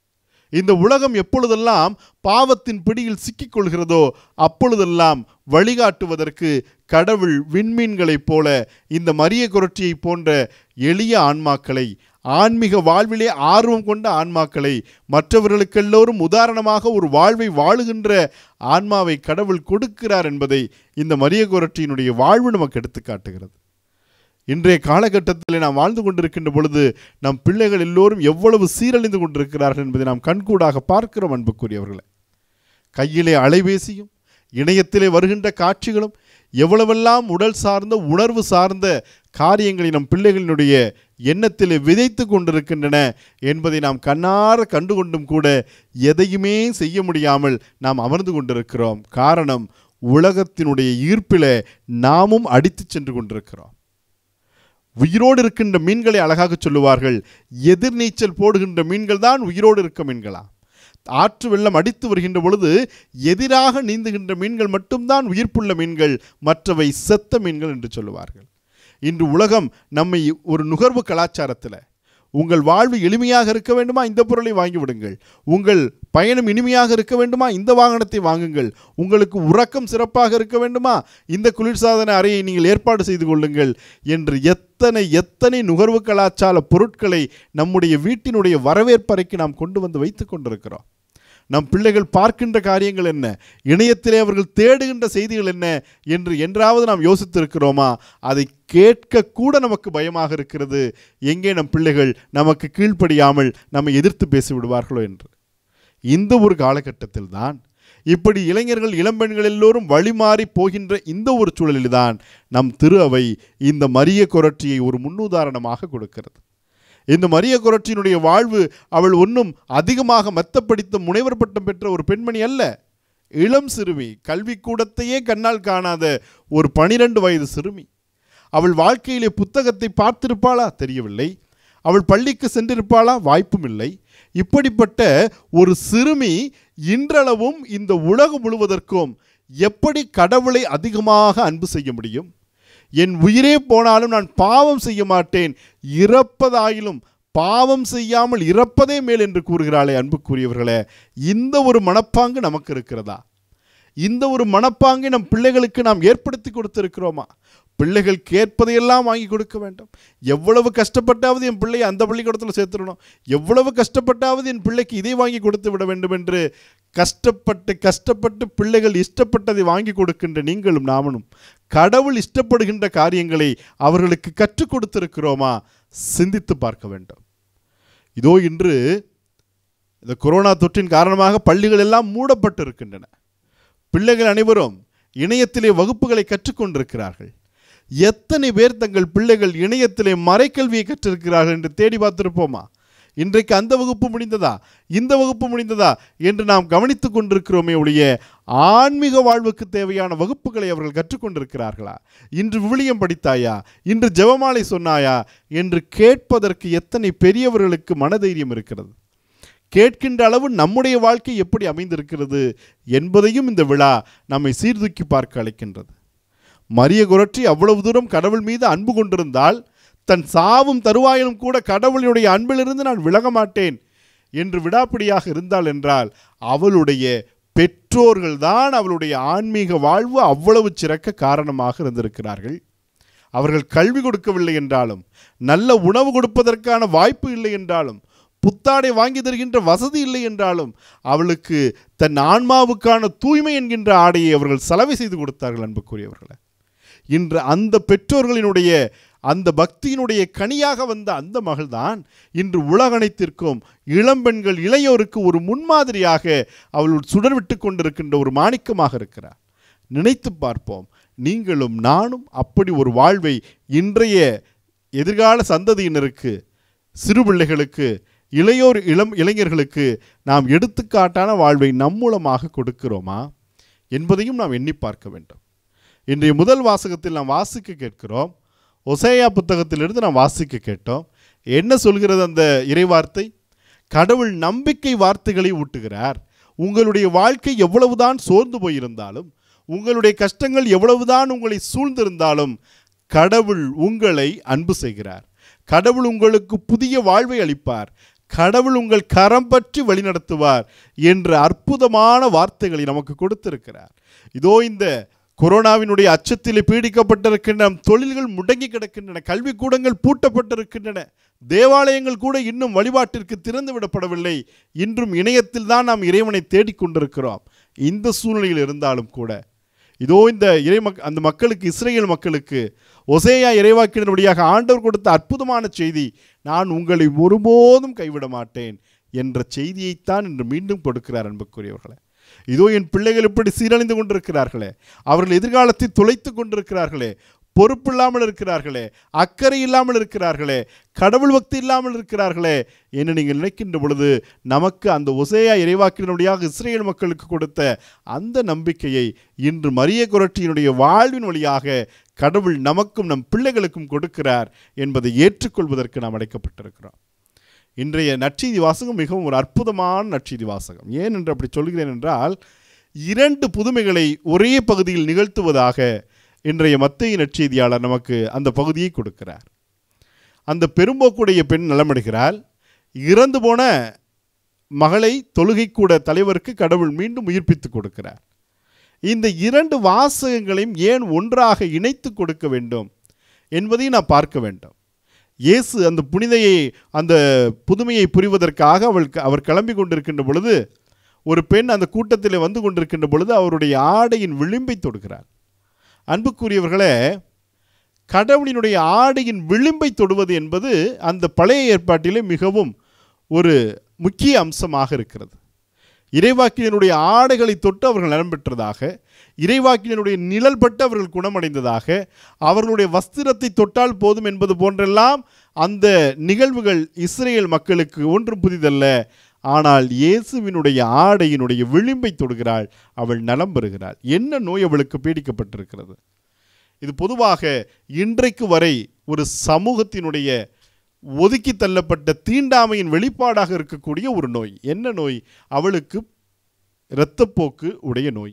இந்த உலகம் எப்பொழுதெல்லாம் பாவத்தின் பிடியில் சிக்கிக்கொள்கிறதோ அப்பொழுதெல்லாம் வழிகாட்டுவதற்கு கடவுள் விண்மீன்களைப் போல இந்த மரிய குரட்சியை போன்ற எளிய ஆன்மாக்களை ஆன்மீக வாழ்விலே ஆர்வம் கொண்ட ஆன்மாக்களை மற்றவர்களுக்கெல்லோரும் உதாரணமாக ஒரு வாழ்வை வாழுகின்ற ஆன்மாவை கடவுள் கொடுக்கிறார் என்பதை இந்த மரிய குரட்சியினுடைய வாழ்வு நமக்கு எடுத்து காட்டுகிறது இன்றைய காலகட்டத்தில் நாம் வாழ்ந்து கொண்டிருக்கின்ற பொழுது நம் பிள்ளைகள் எல்லோரும் எவ்வளவு சீரழிந்து கொண்டிருக்கிறார்கள் என்பதை நாம் கண்கூடாக பார்க்கிறோம் அன்புக்குரியவர்களே கையிலே அலைபேசியும் இணையத்திலே வருகின்ற காட்சிகளும் எவ்வளவெல்லாம் உடல் சார்ந்த உணர்வு சார்ந்த காரியங்களை நம் பிள்ளைகளினுடைய எண்ணத்திலே விதைத்து கொண்டிருக்கின்றன என்பதை நாம் கண்ணார கண்டுகொண்டும் கூட எதையுமே செய்ய முடியாமல் நாம் அமர்ந்து கொண்டிருக்கிறோம் காரணம் உலகத்தினுடைய ஈர்ப்பில் நாமும் அடித்து சென்று கொண்டிருக்கிறோம் உயிரோடு இருக்கின்ற மீன்களை அழகாக சொல்லுவார்கள் எதிர்நீச்சல் போடுகின்ற மீன்கள் தான் உயிரோடு இருக்க மீன்களா ஆற்று வெள்ளம் அடித்து வருகின்ற பொழுது எதிராக நீந்துகின்ற மீன்கள் மட்டும்தான் உயிர்ப்புள்ள மீன்கள் மற்றவை செத்த மீன்கள் என்று சொல்லுவார்கள் இன்று உலகம் நம்மை ஒரு நுகர்வு கலாச்சாரத்தில் உங்கள் வாழ்வு எளிமையாக இருக்க வேண்டுமா இந்த பொருளை வாங்கி விடுங்கள் உங்கள் பயணம் இனிமையாக இருக்க வேண்டுமா இந்த வாகனத்தை வாங்குங்கள் உங்களுக்கு உறக்கம் சிறப்பாக இருக்க வேண்டுமா இந்த குளிர்சாதன அறையை நீங்கள் ஏற்பாடு செய்து கொள்ளுங்கள் என்று எத்தனை எத்தனை நுகர்வு கலாச்சார பொருட்களை நம்முடைய வீட்டினுடைய வரவேற்பறைக்கு நாம் கொண்டு வந்து வைத்து கொண்டிருக்கிறோம் நம் பிள்ளைகள் பார்க்கின்ற காரியங்கள் என்ன இணையத்திலே அவர்கள் தேடுகின்ற செய்திகள் என்ன என்று என்றாவது நாம் யோசித்திருக்கிறோமா அதை கேட்க கூட நமக்கு பயமாக இருக்கிறது எங்கே நம் பிள்ளைகள் நமக்கு கீழ்ப்படியாமல் நம்மை எதிர்த்து பேசி விடுவார்களோ என்று இந்த ஒரு காலகட்டத்தில் தான் இப்படி இளைஞர்கள் இளம்பெண்கள் எல்லோரும் வழிமாறி போகின்ற இந்த ஒரு சூழலில்தான் நம் திரு அவை இந்த மரிய கொரட்சியை ஒரு முன்னுதாரணமாக கொடுக்கிறது இந்த மரிய குரட்சியினுடைய வாழ்வு அவள் ஒன்றும் அதிகமாக மெத்தப்படித்த முனைவர் பட்டம் பெற்ற ஒரு பெண்மணி அல்ல இளம் சிறுமி கல்விக்கூடத்தையே கண்ணால் காணாத ஒரு பனிரெண்டு வயது சிறுமி அவள் வாழ்க்கையிலே புத்தகத்தை பார்த்திருப்பாளா தெரியவில்லை அவள் பள்ளிக்கு சென்றிருப்பாளா வாய்ப்பும் இல்லை இப்படிப்பட்ட ஒரு சிறுமி இன்றளவும் இந்த உலகம் முழுவதற்கும் எப்படி கடவுளை அதிகமாக அன்பு செய்ய முடியும் என் உயிரே போனாலும் நான் பாவம் செய்ய மாட்டேன் இறப்பதாயிலும் பாவம் செய்யாமல் இறப்பதே மேல் என்று கூறுகிறாளே அன்புக்குரியவர்களே இந்த ஒரு மனப்பாங்கு நமக்கு இருக்கிறதா இந்த ஒரு மனப்பாங்கை நம் பிள்ளைகளுக்கு நாம் ஏற்படுத்தி கொடுத்திருக்கிறோமா பிள்ளைகள் கேட்பதையெல்லாம் வாங்கி கொடுக்க வேண்டும் எவ்வளவு கஷ்டப்பட்டாவது என் பிள்ளையை அந்த பள்ளிக்கூடத்தில் சேர்த்துடணும் எவ்வளவு கஷ்டப்பட்டாவது என் பிள்ளைக்கு இதை வாங்கி கொடுத்து விட வேண்டும் என்று கஷ்டப்பட்டு கஷ்டப்பட்டு பிள்ளைகள் இஷ்டப்பட்டதை வாங்கி கொடுக்கின்ற நீங்களும் நாமனும் கடவுள் இஷ்டப்படுகின்ற காரியங்களை அவர்களுக்கு கற்றுக் கொடுத்திருக்கிறோமா சிந்தித்து பார்க்க வேண்டும் இதோ இன்று இந்த கொரோனா தொற்றின் காரணமாக பள்ளிகள் எல்லாம் மூடப்பட்டு இருக்கின்றன பிள்ளைகள் அனைவரும் இணையத்திலே வகுப்புகளை கற்றுக்கொண்டிருக்கிறார்கள் எத்தனை பேர் தங்கள் பிள்ளைகள் இணையத்திலே மறைக்கல்வியை கற்றிருக்கிறார்கள் என்று தேடி பார்த்திருப்போமா இன்றைக்கு அந்த வகுப்பு முடிந்ததா இந்த வகுப்பு முடிந்ததா என்று நாம் கவனித்துக் கொண்டிருக்கிறோமே ஒழிய ஆன்மீக வாழ்வுக்கு தேவையான வகுப்புகளை அவர்கள் கற்றுக்கொண்டிருக்கிறார்களா இன்று விவிலியம் படித்தாயா இன்று ஜெபமாலை சொன்னாயா என்று கேட்பதற்கு எத்தனை பெரியவர்களுக்கு மனதைரியம் இருக்கிறது கேட்கின்ற அளவு நம்முடைய வாழ்க்கை எப்படி அமைந்திருக்கிறது என்பதையும் இந்த விழா நம்மை சீர்தூக்கி பார்க்க அழைக்கின்றது மரிய குரற்றி அவ்வளவு தூரம் கடவுள் மீது அன்பு கொண்டிருந்தால் தன் சாவும் தருவாயிலும் கூட கடவுளுடைய அன்பிலிருந்து நான் விலக மாட்டேன் என்று விடாப்பிடியாக இருந்தாள் என்றால் அவளுடைய பெற்றோர்கள்தான் அவளுடைய ஆன்மீக வாழ்வு அவ்வளவு சிறக்க காரணமாக இருந்திருக்கிறார்கள் அவர்கள் கல்வி கொடுக்கவில்லை என்றாலும் நல்ல உணவு கொடுப்பதற்கான வாய்ப்பு இல்லை என்றாலும் புத்தாடை வாங்கி தருகின்ற வசதி இல்லை என்றாலும் அவளுக்கு தன் ஆன்மாவுக்கான தூய்மை என்கின்ற ஆடையை அவர்கள் செலவு செய்து கொடுத்தார்கள் அன்புக்குரியவர்களை இன்று அந்த பெற்றோர்களினுடைய அந்த பக்தியினுடைய கனியாக வந்த அந்த மகள்தான் இன்று உலகனைத்திற்கும் இளம்பெண்கள் இளையோருக்கு ஒரு முன்மாதிரியாக அவள் சுடர்விட்டு கொண்டிருக்கின்ற ஒரு மாணிக்கமாக இருக்கிறார் நினைத்து பார்ப்போம் நீங்களும் நானும் அப்படி ஒரு வாழ்வை இன்றைய எதிர்கால சந்ததியினருக்கு சிறு பிள்ளைகளுக்கு இளையோர் இளம் இளைஞர்களுக்கு நாம் எடுத்துக்காட்டான வாழ்வை நம் மூலமாக கொடுக்கிறோமா என்பதையும் நாம் எண்ணி பார்க்க வேண்டும் இன்றைய முதல் வாசகத்தில் நாம் வாசிக்க கேட்கிறோம் ஒசேயா புத்தகத்திலிருந்து நாம் வாசிக்க கேட்டோம் என்ன சொல்கிறது அந்த இறைவார்த்தை கடவுள் நம்பிக்கை வார்த்தைகளை ஊட்டுகிறார் உங்களுடைய வாழ்க்கை எவ்வளவுதான் சோர்ந்து போயிருந்தாலும் உங்களுடைய கஷ்டங்கள் எவ்வளவுதான் உங்களை சூழ்ந்திருந்தாலும் கடவுள் உங்களை அன்பு செய்கிறார் கடவுள் உங்களுக்கு புதிய வாழ்வை அளிப்பார் கடவுள் உங்கள் கரம் பற்றி வழிநடத்துவார் என்ற அற்புதமான வார்த்தைகளை நமக்கு கொடுத்திருக்கிறார் இதோ இந்த கொரோனாவினுடைய அச்சத்திலே பீடிக்கப்பட்டிருக்கின்ற நம் தொழில்கள் முடங்கி கிடக்கின்றன கல்விக்கூடங்கள் பூட்டப்பட்டிருக்கின்றன தேவாலயங்கள் கூட இன்னும் வழிபாட்டிற்கு திறந்து விடப்படவில்லை இன்றும் இணையத்தில் தான் நாம் இறைவனை தேடிக்கொண்டிருக்கிறோம் இந்த சூழ்நிலையில் இருந்தாலும் கூட இதோ இந்த இறை மக் அந்த மக்களுக்கு இஸ்ரேல் மக்களுக்கு ஒசேயா இறைவாக்கினர் வழியாக ஆண்டவர் கொடுத்த அற்புதமான செய்தி நான் உங்களை ஒருபோதும் கைவிட மாட்டேன் என்ற செய்தியைத்தான் இன்று மீண்டும் கொடுக்கிறார் அன்புக்குரியவர்களே இதோ என் பிள்ளைகள் இப்படி சீரழிந்து கொண்டிருக்கிறார்களே அவர்கள் எதிர்காலத்தை துளைத்து கொண்டிருக்கிறார்களே பொறுப்பு இல்லாமல் இருக்கிறார்களே அக்கறை இல்லாமல் இருக்கிறார்களே கடவுள் பக்தி இல்லாமல் இருக்கிறார்களே என்று நீங்கள் நினைக்கின்ற பொழுது நமக்கு அந்த ஒசேயா இறைவாக்கினுடையாக இஸ்ரேல் மக்களுக்கு கொடுத்த அந்த நம்பிக்கையை இன்று மரிய குரட்டியினுடைய வாழ்வின் வழியாக கடவுள் நமக்கும் நம் பிள்ளைகளுக்கும் கொடுக்கிறார் என்பதை ஏற்றுக்கொள்வதற்கு நாம் அடைக்கப்பட்டிருக்கிறோம் இன்றைய நற்செய்தி வாசகம் மிகவும் ஒரு அற்புதமான நற்செய்தி வாசகம் ஏன் என்று அப்படி சொல்கிறேன் என்றால் இரண்டு புதுமைகளை ஒரே பகுதியில் நிகழ்த்துவதாக இன்றைய மத்திய நற்செய்தியாளர் நமக்கு அந்த பகுதியை கொடுக்கிறார் அந்த பெரும்போக்குடைய பெண் நலமடைகிறாள் இறந்து போன மகளை தொழுகைக்கூட தலைவருக்கு கடவுள் மீண்டும் உயிர்ப்பித்து கொடுக்கிறார் இந்த இரண்டு வாசகங்களையும் ஏன் ஒன்றாக இணைத்து கொடுக்க வேண்டும் என்பதையும் நான் பார்க்க வேண்டும் இயேசு அந்த புனிதையை அந்த புதுமையை புரிவதற்காக அவள் அவர் கிளம்பி கொண்டிருக்கின்ற பொழுது ஒரு பெண் அந்த கூட்டத்தில் வந்து கொண்டிருக்கின்ற பொழுது அவருடைய ஆடையின் விளிம்பை தொடுகிறார் அன்புக்குரியவர்களே கடவுளினுடைய ஆடையின் விளிம்பை தொடுவது என்பது அந்த பழைய ஏற்பாட்டிலே மிகவும் ஒரு முக்கிய அம்சமாக இருக்கிறது இறைவாக்கினருடைய ஆடைகளை தொட்டு அவர்கள் நலம் பெற்றதாக இறைவாக்கினருடைய நிழல் பட்டு அவர்கள் குணமடைந்ததாக அவர்களுடைய வஸ்திரத்தை தொட்டால் போதும் என்பது போன்றெல்லாம் அந்த நிகழ்வுகள் இஸ்ரேல் மக்களுக்கு ஒன்றும் புதிதல்ல ஆனால் இயேசுவினுடைய ஆடையினுடைய விளிம்பை தொடுகிறாள் அவள் நலம் பெறுகிறாள் என்ன நோய் அவளுக்கு பீடிக்கப்பட்டிருக்கிறது இது பொதுவாக இன்றைக்கு வரை ஒரு சமூகத்தினுடைய ஒதுக்கி தள்ளப்பட்ட தீண்டாமையின் வெளிப்பாடாக இருக்கக்கூடிய ஒரு நோய் என்ன நோய் அவளுக்கு இரத்தப்போக்கு உடைய நோய்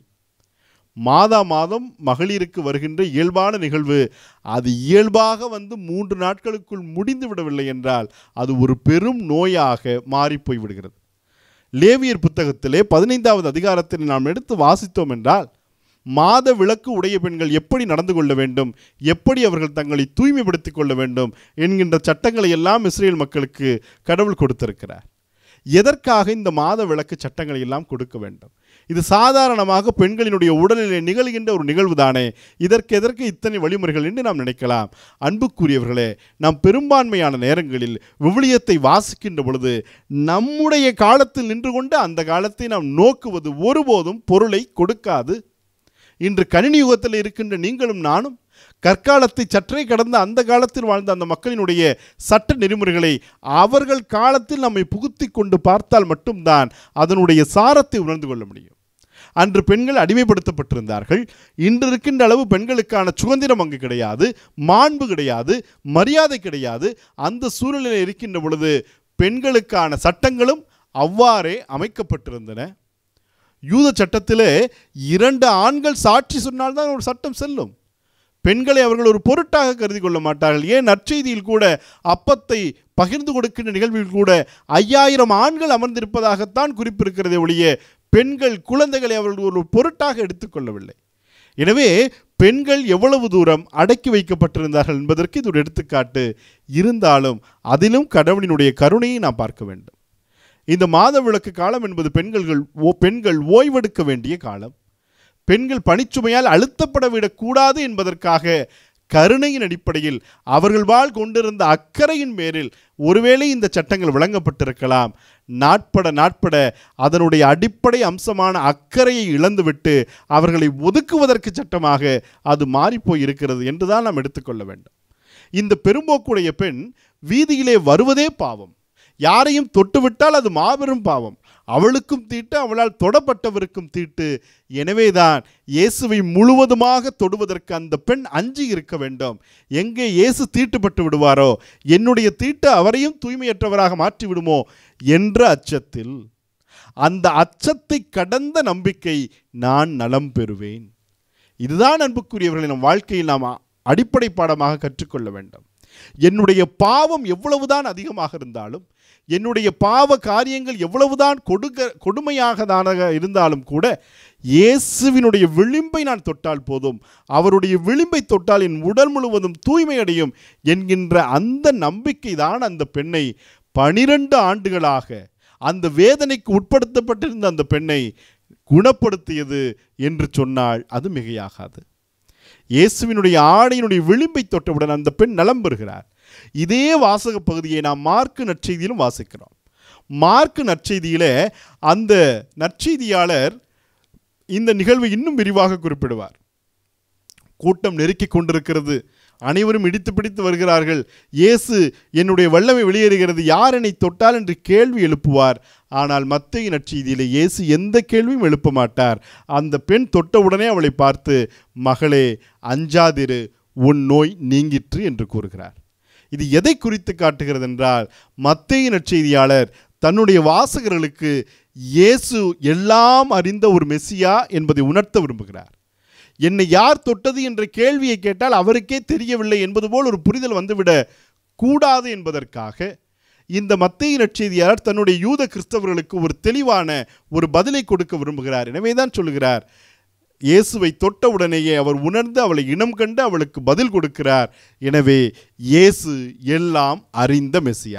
மாதா மாதம் மகளிருக்கு வருகின்ற இயல்பான நிகழ்வு அது இயல்பாக வந்து மூன்று நாட்களுக்குள் முடிந்து விடவில்லை என்றால் அது ஒரு பெரும் நோயாக மாறிப்போய் விடுகிறது லேவியர் புத்தகத்திலே பதினைந்தாவது அதிகாரத்தில் நாம் எடுத்து வாசித்தோம் என்றால் மாத விளக்கு உடைய பெண்கள் எப்படி நடந்து கொள்ள வேண்டும் எப்படி அவர்கள் தங்களை தூய்மைப்படுத்திக் கொள்ள வேண்டும் என்கின்ற சட்டங்களை எல்லாம் இஸ்ரேல் மக்களுக்கு கடவுள் கொடுத்திருக்கிறார் எதற்காக இந்த மாத விளக்கு சட்டங்களை எல்லாம் கொடுக்க வேண்டும் இது சாதாரணமாக பெண்களினுடைய உடலிலே நிகழ்கின்ற ஒரு நிகழ்வு தானே இதற்கு எதற்கு இத்தனை வழிமுறைகள் என்று நாம் நினைக்கலாம் அன்புக்குரியவர்களே நாம் பெரும்பான்மையான நேரங்களில் விவிலியத்தை வாசிக்கின்ற பொழுது நம்முடைய காலத்தில் நின்று கொண்டு அந்த காலத்தை நாம் நோக்குவது ஒருபோதும் பொருளை கொடுக்காது இன்று கணினி யுகத்தில் இருக்கின்ற நீங்களும் நானும் கற்காலத்தை சற்றே கடந்த அந்த காலத்தில் வாழ்ந்த அந்த மக்களினுடைய சட்ட நெறிமுறைகளை அவர்கள் காலத்தில் நம்மை புகுத்தி கொண்டு பார்த்தால் மட்டும்தான் அதனுடைய சாரத்தை உணர்ந்து கொள்ள முடியும் அன்று பெண்கள் அடிமைப்படுத்தப்பட்டிருந்தார்கள் இன்று இருக்கின்ற அளவு பெண்களுக்கான சுதந்திரம் அங்கு கிடையாது மாண்பு கிடையாது மரியாதை கிடையாது அந்த சூழ்நிலையில் இருக்கின்ற பொழுது பெண்களுக்கான சட்டங்களும் அவ்வாறே அமைக்கப்பட்டிருந்தன யூத சட்டத்திலே இரண்டு ஆண்கள் சாட்சி சொன்னால்தான் ஒரு சட்டம் செல்லும் பெண்களை அவர்கள் ஒரு பொருட்டாக கருதி கொள்ள மாட்டார்கள் ஏன் நற்செய்தியில் கூட அப்பத்தை பகிர்ந்து கொடுக்கின்ற நிகழ்வில் கூட ஐயாயிரம் ஆண்கள் அமர்ந்திருப்பதாகத்தான் குறிப்பிருக்கிறதே ஒழிய பெண்கள் குழந்தைகளை அவர்கள் ஒரு பொருட்டாக எடுத்துக்கொள்ளவில்லை எனவே பெண்கள் எவ்வளவு தூரம் அடக்கி வைக்கப்பட்டிருந்தார்கள் என்பதற்கு இது ஒரு எடுத்துக்காட்டு இருந்தாலும் அதிலும் கடவுளினுடைய கருணையை நாம் பார்க்க வேண்டும் இந்த மாத விளக்கு காலம் என்பது பெண்கள் ஓ பெண்கள் ஓய்வெடுக்க வேண்டிய காலம் பெண்கள் பணிச்சுமையால் அழுத்தப்பட விடக்கூடாது என்பதற்காக கருணையின் அடிப்படையில் அவர்கள் வாழ் கொண்டிருந்த அக்கறையின் பேரில் ஒருவேளை இந்த சட்டங்கள் வழங்கப்பட்டிருக்கலாம் நாட்பட நாட்பட அதனுடைய அடிப்படை அம்சமான அக்கறையை இழந்துவிட்டு அவர்களை ஒதுக்குவதற்கு சட்டமாக அது மாறிப்போய் இருக்கிறது என்றுதான் நாம் எடுத்துக்கொள்ள வேண்டும் இந்த பெரும்போக்குடைய பெண் வீதியிலே வருவதே பாவம் யாரையும் தொட்டுவிட்டால் அது மாபெரும் பாவம் அவளுக்கும் தீட்டு அவளால் தொடப்பட்டவருக்கும் தீட்டு எனவேதான் இயேசுவை முழுவதுமாக தொடுவதற்கு அந்த பெண் அஞ்சி இருக்க வேண்டும் எங்கே இயேசு தீட்டுப்பட்டு விடுவாரோ என்னுடைய தீட்டு அவரையும் தூய்மையற்றவராக மாற்றி விடுமோ என்ற அச்சத்தில் அந்த அச்சத்தை கடந்த நம்பிக்கை நான் நலம் பெறுவேன் இதுதான் அன்புக்குரியவர்களை நம் வாழ்க்கையில் நாம் அடிப்படை பாடமாக கற்றுக்கொள்ள வேண்டும் என்னுடைய பாவம் எவ்வளவுதான் அதிகமாக இருந்தாலும் என்னுடைய பாவ காரியங்கள் எவ்வளவுதான் கொடுக்க கொடுமையாகதானாக இருந்தாலும் கூட இயேசுவினுடைய விளிம்பை நான் தொட்டால் போதும் அவருடைய விளிம்பை தொட்டால் என் உடல் முழுவதும் தூய்மை அடையும் என்கின்ற அந்த நம்பிக்கை தான் அந்த பெண்ணை பனிரெண்டு ஆண்டுகளாக அந்த வேதனைக்கு உட்படுத்தப்பட்டிருந்த அந்த பெண்ணை குணப்படுத்தியது என்று சொன்னால் அது மிகையாகாது இயேசுவினுடைய ஆடையினுடைய விளிம்பை தொட்டவுடன் அந்த பெண் நலம் பெறுகிறார் இதே வாசக பகுதியை நாம் மார்க்கு நற்செய்தியிலும் வாசிக்கிறோம் மார்க்கு நற்செய்தியிலே அந்த நற்செய்தியாளர் இந்த நிகழ்வை இன்னும் விரிவாக குறிப்பிடுவார் கூட்டம் நெருக்கிக் கொண்டிருக்கிறது அனைவரும் இடித்து பிடித்து வருகிறார்கள் இயேசு என்னுடைய வல்லமை வெளியேறுகிறது யார் என்னை தொட்டால் என்று கேள்வி எழுப்புவார் ஆனால் மத்திய நற்செய்தியில் இயேசு எந்த கேள்வியும் எழுப்ப மாட்டார் அந்த பெண் தொட்டவுடனே அவளை பார்த்து மகளே அஞ்சாதிரு உன் நோய் நீங்கிற்று என்று கூறுகிறார் இது எதை குறித்து காட்டுகிறது என்றால் மத்திய நற்செய்தியாளர் தன்னுடைய வாசகர்களுக்கு இயேசு எல்லாம் அறிந்த ஒரு மெஸ்ஸியா என்பதை உணர்த்த விரும்புகிறார் என்னை யார் தொட்டது என்ற கேள்வியை கேட்டால் அவருக்கே தெரியவில்லை என்பது போல் ஒரு புரிதல் வந்துவிட கூடாது என்பதற்காக இந்த மத்திய நற்செய்தியாளர் தன்னுடைய யூத கிறிஸ்தவர்களுக்கு ஒரு தெளிவான ஒரு பதிலை கொடுக்க விரும்புகிறார் எனவே தான் சொல்லுகிறார் இயேசுவை தொட்ட உடனேயே அவர் உணர்ந்து அவளை இனம் கண்டு அவளுக்கு பதில் கொடுக்கிறார் எனவே இயேசு எல்லாம் அறிந்த மெசியா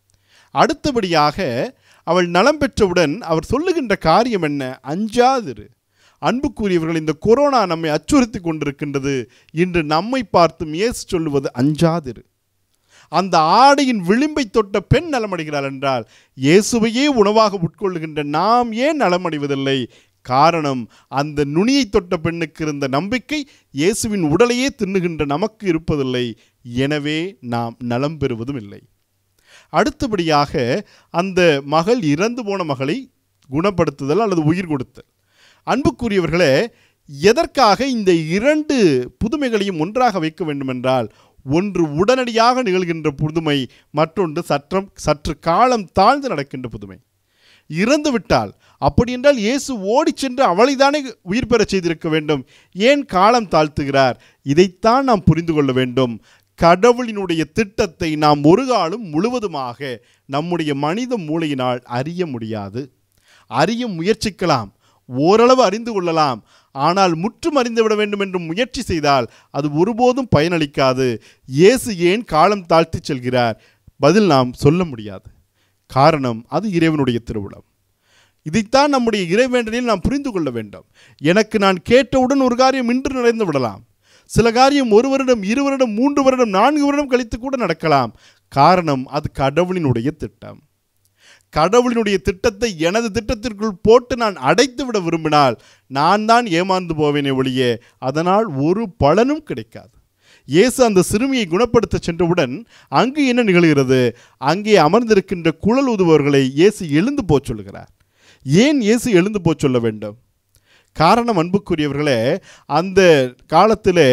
அடுத்தபடியாக அவள் நலம் பெற்றவுடன் அவர் சொல்லுகின்ற காரியம் என்ன அஞ்சாதிரு அன்புக்குரியவர்கள் இந்த கொரோனா நம்மை அச்சுறுத்தி கொண்டிருக்கின்றது இன்று நம்மை பார்த்தும் இயேசு சொல்லுவது அஞ்சாதிரு அந்த ஆடையின் விளிம்பை தொட்ட பெண் நலமடைகிறாள் என்றால் இயேசுவையே உணவாக உட்கொள்ளுகின்ற நாம் ஏன் நலமடைவதில்லை காரணம் அந்த நுனியை தொட்ட பெண்ணுக்கு இருந்த நம்பிக்கை இயேசுவின் உடலையே தின்னுகின்ற நமக்கு இருப்பதில்லை எனவே நாம் நலம் பெறுவதும் இல்லை அடுத்தபடியாக அந்த மகள் இறந்து போன மகளை குணப்படுத்துதல் அல்லது உயிர் கொடுத்தல் அன்புக்குரியவர்களே எதற்காக இந்த இரண்டு புதுமைகளையும் ஒன்றாக வைக்க வேண்டுமென்றால் ஒன்று உடனடியாக நிகழ்கின்ற புதுமை மற்றொன்று சற்றம் சற்று காலம் தாழ்ந்து நடக்கின்ற புதுமை இறந்து விட்டால் அப்படி என்றால் இயேசு ஓடிச் சென்று அவளைதானே உயிர் பெறச் செய்திருக்க வேண்டும் ஏன் காலம் தாழ்த்துகிறார் இதைத்தான் நாம் புரிந்து கொள்ள வேண்டும் கடவுளினுடைய திட்டத்தை நாம் ஒரு காலம் முழுவதுமாக நம்முடைய மனித மூளையினால் அறிய முடியாது அறிய முயற்சிக்கலாம் ஓரளவு அறிந்து கொள்ளலாம் ஆனால் முற்றும் அறிந்துவிட வேண்டும் என்று முயற்சி செய்தால் அது ஒருபோதும் பயனளிக்காது இயேசு ஏன் காலம் தாழ்த்தி செல்கிறார் பதில் நாம் சொல்ல முடியாது காரணம் அது இறைவனுடைய திருவிழம் இதைத்தான் நம்முடைய இறைவேண்டனில் நாம் புரிந்து கொள்ள வேண்டும் எனக்கு நான் கேட்டவுடன் ஒரு காரியம் இன்று நடந்து விடலாம் சில காரியம் ஒரு வருடம் இரு வருடம் மூன்று வருடம் நான்கு வருடம் கழித்து கூட நடக்கலாம் காரணம் அது கடவுளினுடைய திட்டம் கடவுளினுடைய திட்டத்தை எனது திட்டத்திற்குள் போட்டு நான் அடைத்து விட விரும்பினால் நான் தான் ஏமாந்து போவேனே ஒழிய அதனால் ஒரு பலனும் கிடைக்காது இயேசு அந்த சிறுமியை குணப்படுத்த சென்றவுடன் அங்கு என்ன நிகழ்கிறது அங்கே அமர்ந்திருக்கின்ற குழல் ஊதுபவர்களை இயேசு எழுந்து போச் சொல்கிறார் ஏன் இயேசு எழுந்து போச் சொல்ல வேண்டும் காரணம் அன்புக்குரியவர்களே அந்த காலத்திலே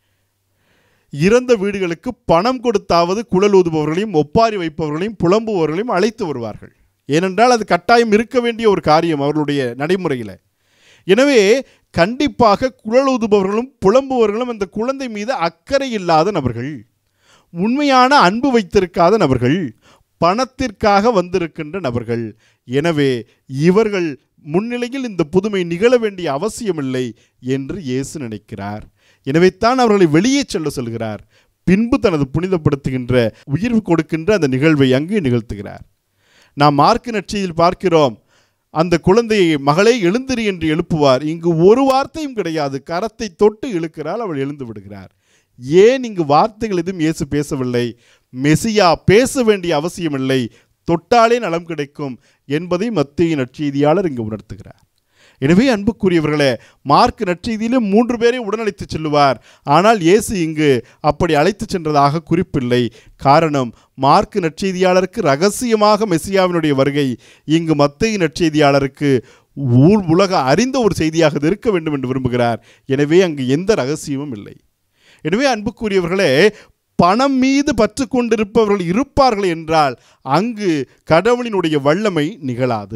இறந்த வீடுகளுக்கு பணம் கொடுத்தாவது குழல் ஊதுபவர்களையும் ஒப்பாரி வைப்பவர்களையும் புலம்புபவர்களையும் அழைத்து வருவார்கள் ஏனென்றால் அது கட்டாயம் இருக்க வேண்டிய ஒரு காரியம் அவர்களுடைய நடைமுறையில் எனவே கண்டிப்பாக குழல் ஊதுபவர்களும் புலம்புபவர்களும் அந்த குழந்தை மீது அக்கறை இல்லாத நபர்கள் உண்மையான அன்பு வைத்திருக்காத நபர்கள் பணத்திற்காக வந்திருக்கின்ற நபர்கள் எனவே இவர்கள் முன்னிலையில் இந்த புதுமை நிகழ வேண்டிய அவசியமில்லை என்று இயேசு நினைக்கிறார் எனவே தான் அவர்களை வெளியே செல்ல சொல்கிறார் பின்பு தனது புனிதப்படுத்துகின்ற உயிர் கொடுக்கின்ற அந்த நிகழ்வை அங்கே நிகழ்த்துகிறார் நாம் மார்க்கு நட்சியில் பார்க்கிறோம் அந்த குழந்தையை மகளே எழுந்திரி என்று எழுப்புவார் இங்கு ஒரு வார்த்தையும் கிடையாது கரத்தை தொட்டு இழுக்கிறாள் அவள் எழுந்து விடுகிறார் ஏன் இங்கு வார்த்தைகள் எதுவும் இயேசு பேசவில்லை மெசியா பேச வேண்டிய அவசியமில்லை தொட்டாலே நலம் கிடைக்கும் என்பதை மத்திய நற்செய்தியாளர் இங்கு உணர்த்துகிறார் எனவே அன்புக்குரியவர்களே மார்க் நற்செய்தியிலே மூன்று பேரை உடனழைத்து செல்லுவார் ஆனால் இயேசு இங்கு அப்படி அழைத்து சென்றதாக குறிப்பில்லை காரணம் மார்க் நற்செய்தியாளருக்கு ரகசியமாக மெஸ்ஸியாவினுடைய வருகை இங்கு மத்திய நற்செய்தியாளருக்கு ஊர் உலக அறிந்த ஒரு செய்தியாக இது இருக்க வேண்டும் என்று விரும்புகிறார் எனவே அங்கு எந்த ரகசியமும் இல்லை எனவே அன்புக்குரியவர்களே பணம் மீது பற்று கொண்டிருப்பவர்கள் இருப்பார்கள் என்றால் அங்கு கடவுளினுடைய வல்லமை நிகழாது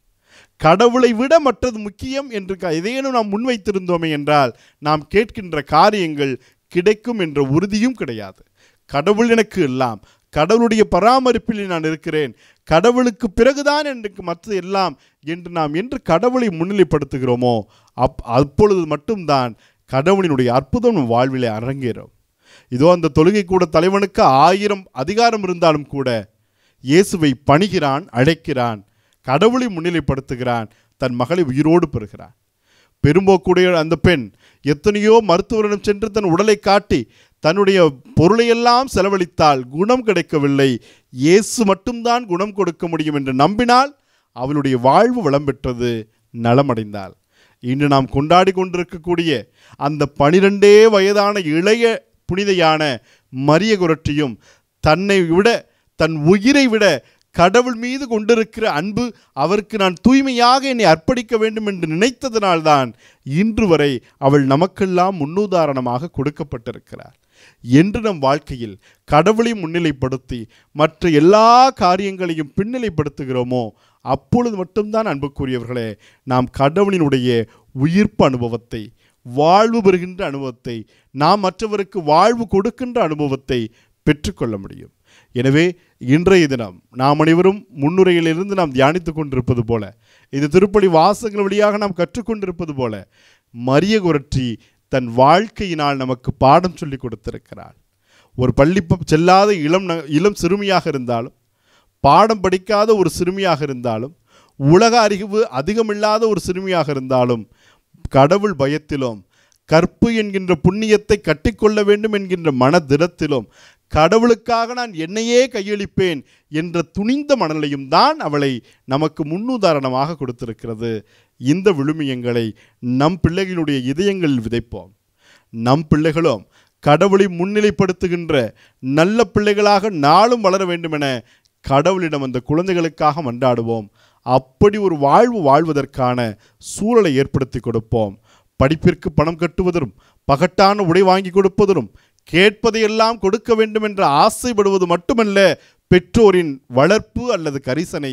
கடவுளை விட மற்றது முக்கியம் என்று க- எதையேனும் நாம் முன்வைத்திருந்தோமே என்றால் நாம் கேட்கின்ற காரியங்கள் கிடைக்கும் என்ற உறுதியும் கிடையாது கடவுள் எனக்கு எல்லாம் கடவுளுடைய பராமரிப்பில் நான் இருக்கிறேன் கடவுளுக்கு பிறகுதான் எனக்கு மற்றது எல்லாம் என்று நாம் என்று கடவுளை முன்னிலைப்படுத்துகிறோமோ அப் அப்பொழுது மட்டும்தான் கடவுளினுடைய அற்புதம் நம் வாழ்விலே அரங்கேறும் இதோ அந்த தொழுகை கூட தலைவனுக்கு ஆயிரம் அதிகாரம் இருந்தாலும் கூட இயேசுவை பணிகிறான் அழைக்கிறான் கடவுளை முன்னிலைப்படுத்துகிறான் தன் மகளை உயிரோடு பெறுகிறான் பெரும்போக்குடைய அந்த பெண் எத்தனையோ மருத்துவரிடம் சென்று தன் உடலை காட்டி தன்னுடைய பொருளையெல்லாம் செலவழித்தால் குணம் கிடைக்கவில்லை இயேசு மட்டும்தான் குணம் கொடுக்க முடியும் என்று நம்பினால் அவளுடைய வாழ்வு வளம் பெற்றது நலமடைந்தாள் இன்று நாம் கொண்டாடி கொண்டிருக்கக்கூடிய அந்த பனிரெண்டே வயதான இளைய புனிதையான மரிய குரட்டியும் தன்னை விட தன் உயிரை விட கடவுள் மீது கொண்டிருக்கிற அன்பு அவருக்கு நான் தூய்மையாக என்னை அர்ப்பணிக்க வேண்டும் என்று நினைத்ததனால்தான் இன்று வரை அவள் நமக்கெல்லாம் முன்னுதாரணமாக கொடுக்கப்பட்டிருக்கிறார் என்று நம் வாழ்க்கையில் கடவுளை முன்னிலைப்படுத்தி மற்ற எல்லா காரியங்களையும் பின்னிலைப்படுத்துகிறோமோ அப்பொழுது மட்டும்தான் அன்புக்குரியவர்களே நாம் கடவுளினுடைய உயிர்ப்பு அனுபவத்தை வாழ்வு பெறுகின்ற அனுபவத்தை நாம் மற்றவருக்கு வாழ்வு கொடுக்கின்ற அனுபவத்தை பெற்றுக்கொள்ள முடியும் எனவே இன்றைய தினம் நாம் அனைவரும் முன்னுரையிலிருந்து நாம் தியானித்துக் கொண்டிருப்பது போல இது திருப்பலி வாசகங்கள் வழியாக நாம் கற்றுக்கொண்டிருப்பது போல மரிய குரற்றி தன் வாழ்க்கையினால் நமக்கு பாடம் சொல்லி கொடுத்திருக்கிறாள் ஒரு பள்ளி ப- செல்லாத இளம் ந- இளம் சிறுமியாக இருந்தாலும் பாடம் படிக்காத ஒரு சிறுமியாக இருந்தாலும் உலக அறிவு அதிகமில்லாத ஒரு சிறுமியாக இருந்தாலும் கடவுள் பயத்திலும் கற்பு என்கின்ற புண்ணியத்தை கட்டிக்கொள்ள வேண்டும் என்கின்ற மனதிடத்திலும் கடவுளுக்காக நான் என்னையே கையளிப்பேன் என்ற துணிந்த மனநிலையும் தான் அவளை நமக்கு முன்னுதாரணமாக கொடுத்திருக்கிறது இந்த விழுமியங்களை நம் பிள்ளைகளுடைய இதயங்களில் விதைப்போம் நம் பிள்ளைகளும் கடவுளை முன்னிலைப்படுத்துகின்ற நல்ல பிள்ளைகளாக நாளும் வளர வேண்டுமென கடவுளிடம் அந்த குழந்தைகளுக்காக மன்றாடுவோம் அப்படி ஒரு வாழ்வு வாழ்வதற்கான சூழலை ஏற்படுத்தி கொடுப்போம் படிப்பிற்கு பணம் கட்டுவதும் பகட்டான உடை வாங்கி கொடுப்பதும் கேட்பதையெல்லாம் கொடுக்க வேண்டும் என்ற ஆசைப்படுவது மட்டுமல்ல பெற்றோரின் வளர்ப்பு அல்லது கரிசனை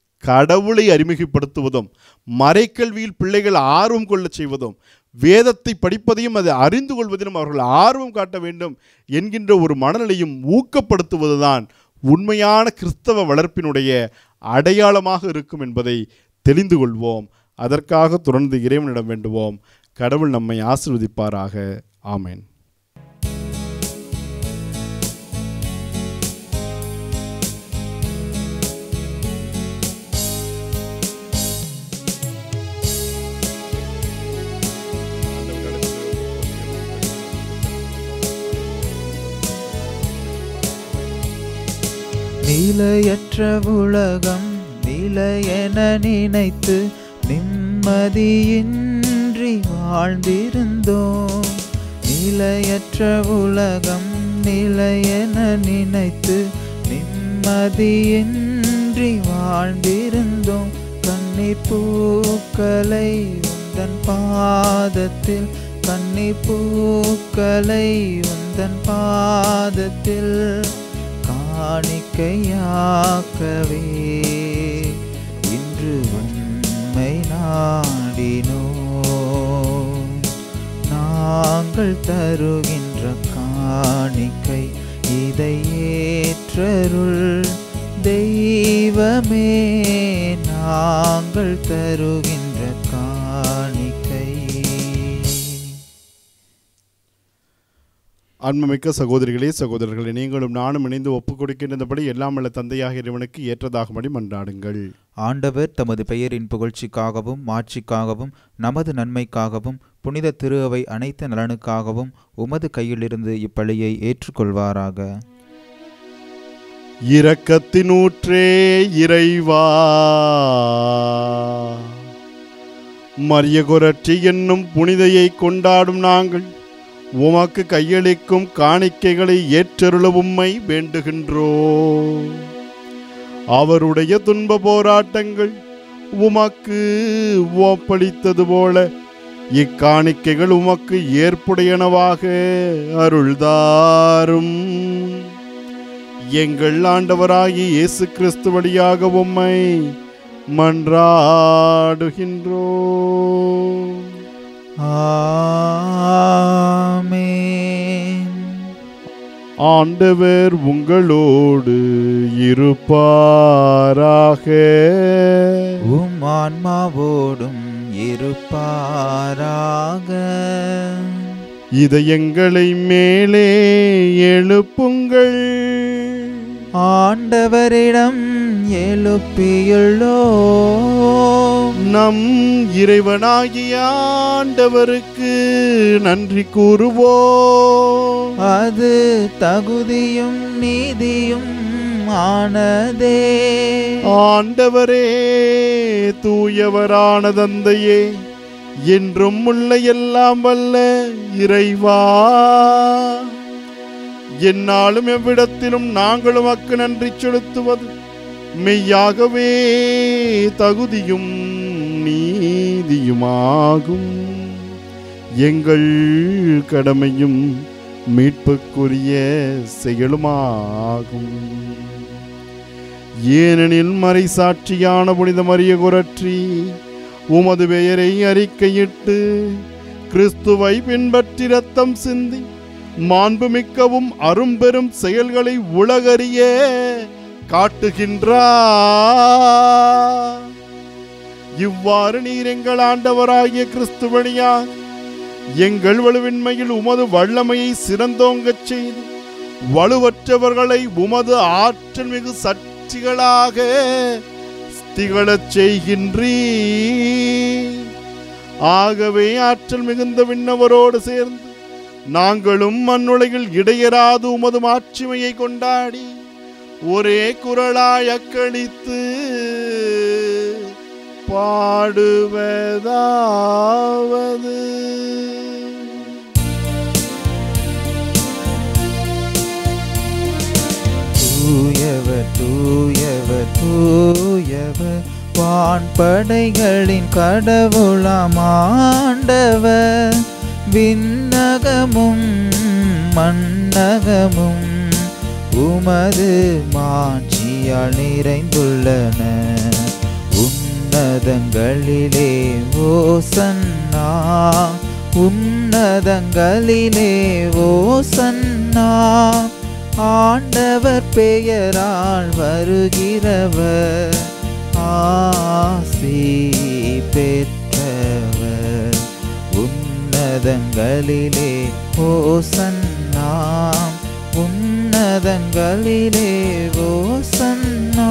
கடவுளை அறிமுகப்படுத்துவதும் மறைக்கல்வியில் பிள்ளைகள் ஆர்வம் கொள்ளச் செய்வதும் வேதத்தை படிப்பதையும் அதை அறிந்து கொள்வதிலும் அவர்கள் ஆர்வம் காட்ட வேண்டும் என்கின்ற ஒரு மனநிலையும் ஊக்கப்படுத்துவதுதான் உண்மையான கிறிஸ்தவ வளர்ப்பினுடைய அடையாளமாக இருக்கும் என்பதை தெரிந்து கொள்வோம் அதற்காக தொடர்ந்து இறைவனிடம் வேண்டுவோம் கடவுள் நம்மை ஆசிர்வதிப்பாராக ஆமென் நிலையற்ற உலகம் நிலையென நினைத்து நிம்மதியின்றி வாழ்ந்திருந்தோம் நிலையற்ற உலகம் நிலையென நினைத்து நிம்மதியின்றி வாழ்ந்திருந்தோம் கண்ணீர் பூக்களை உந்தன் பாதத்தில் கண்ணீர் பூக்களை உந்தன் பாதத்தில் காணிக்கையாக்கவே இன்று உண்மை நாடினோம் நாங்கள் தருகின்ற காணிக்கை இதை ஏற்றருள் தெய்வமே நாங்கள் தருகின்ற காணிக்கை அன்புமிக்க சகோதரிகளே சகோதரர்களே நீங்களும் நானும் இணைந்து ஒப்புக் கொடுக்கின்றபடி எல்லாம் உள்ள தந்தையாக இறைவனுக்கு ஏற்றதாகும்படி மன்றாடுங்கள் ஆண்டவர் தமது பெயரின் புகழ்ச்சிக்காகவும் மாட்சிக்காகவும் நமது நன்மைக்காகவும் புனித திரு அவை அனைத்து நலனுக்காகவும் உமது கையிலிருந்து இப்பழியை ஏற்றுக்கொள்வாராக இரக்கத்தினூற்றே இறைவா மரியகுரற்றி என்னும் புனிதையை கொண்டாடும் நாங்கள் உமக்கு கையளிக்கும் காணிக்கைகளை ஏற்றருள உம்மை வேண்டுகின்றோம் அவருடைய துன்ப போராட்டங்கள் உமக்கு ஒப்பளித்தது போல இக்காணிக்கைகள் உமக்கு ஏற்புடையனவாக அருள்தாரும் எங்கள் ஆண்டவராகிய இயேசு கிறிஸ்து வழியாக உம்மை மன்றாடுகின்றோம் ஆமென் ஆண்டவர் உங்களோடு இருப்பாராக உம் ஆன்மாவோடும் இருப்பாராக இதயங்களை மேலே எழுப்புங்கள் ஆண்டவரிடம் எழுப்பியுள்ளோம் நம் இறைவனாகிய ஆண்டவருக்கு நன்றி கூறுவோம் அது தகுதியும் நீதியும் ஆனதே ஆண்டவரே தூயவரான தந்தையே என்றும் உள்ள எல்லாம் வல்ல இறைவா என்னாலும் எவ்விடத்திலும் நாங்களும் அக்கு நன்றி செலுத்துவது மெய்யாகவே தகுதியும் நீதியுமாகும் எங்கள் கடமையும் மீட்புக்குரிய செயலுமாகும் ஏனெனில் மறைசாட்சியான புனித மரிய குரற்றி உமது பெயரை அறிக்கையிட்டு கிறிஸ்துவை பின்பற்றி ரத்தம் சிந்தி மாண்புமிக்கவும் அரும்பெரும் செயல்களை உலகறிய காட்டுகின்றார் இவ்வாறு நீர் எங்கள் ஆண்டவராகிய கிறிஸ்து வழியாக எங்கள் வலுவின்மையில் உமது வல்லமையை சிறந்தோங்கச் செய்து வலுவற்றவர்களை உமது ஆற்றல் மிகு சக்திகளாக திகழச் செய்கின்றீ ஆகவே ஆற்றல் மிகுந்த விண்ணவரோடு சேர்ந்து நாங்களும் மண்ணுலகில் இடையராது உமது மாட்சிமையை கொண்டாடி ஒரே குரலாய் அக்களித்து பாடுவதாவது தூயவர் தூயவர் தூயவர் வான்படைகளின் கடவுளாம் ஆண்டவர் விண்ணகமும் மண்ணகமும் உமது மாட்சியால் நிறைந்துள்ளன உன்னதங்களிலே ஓசன்னா உன்னதங்களிலே ஓசன்னா ஆண்டவர் பெயரால் வருகிறவர் ஆசி பெற்றவர் உன்னதங்களிலே ஓசன்னா உன்னதங்களிலே ஓசன்னா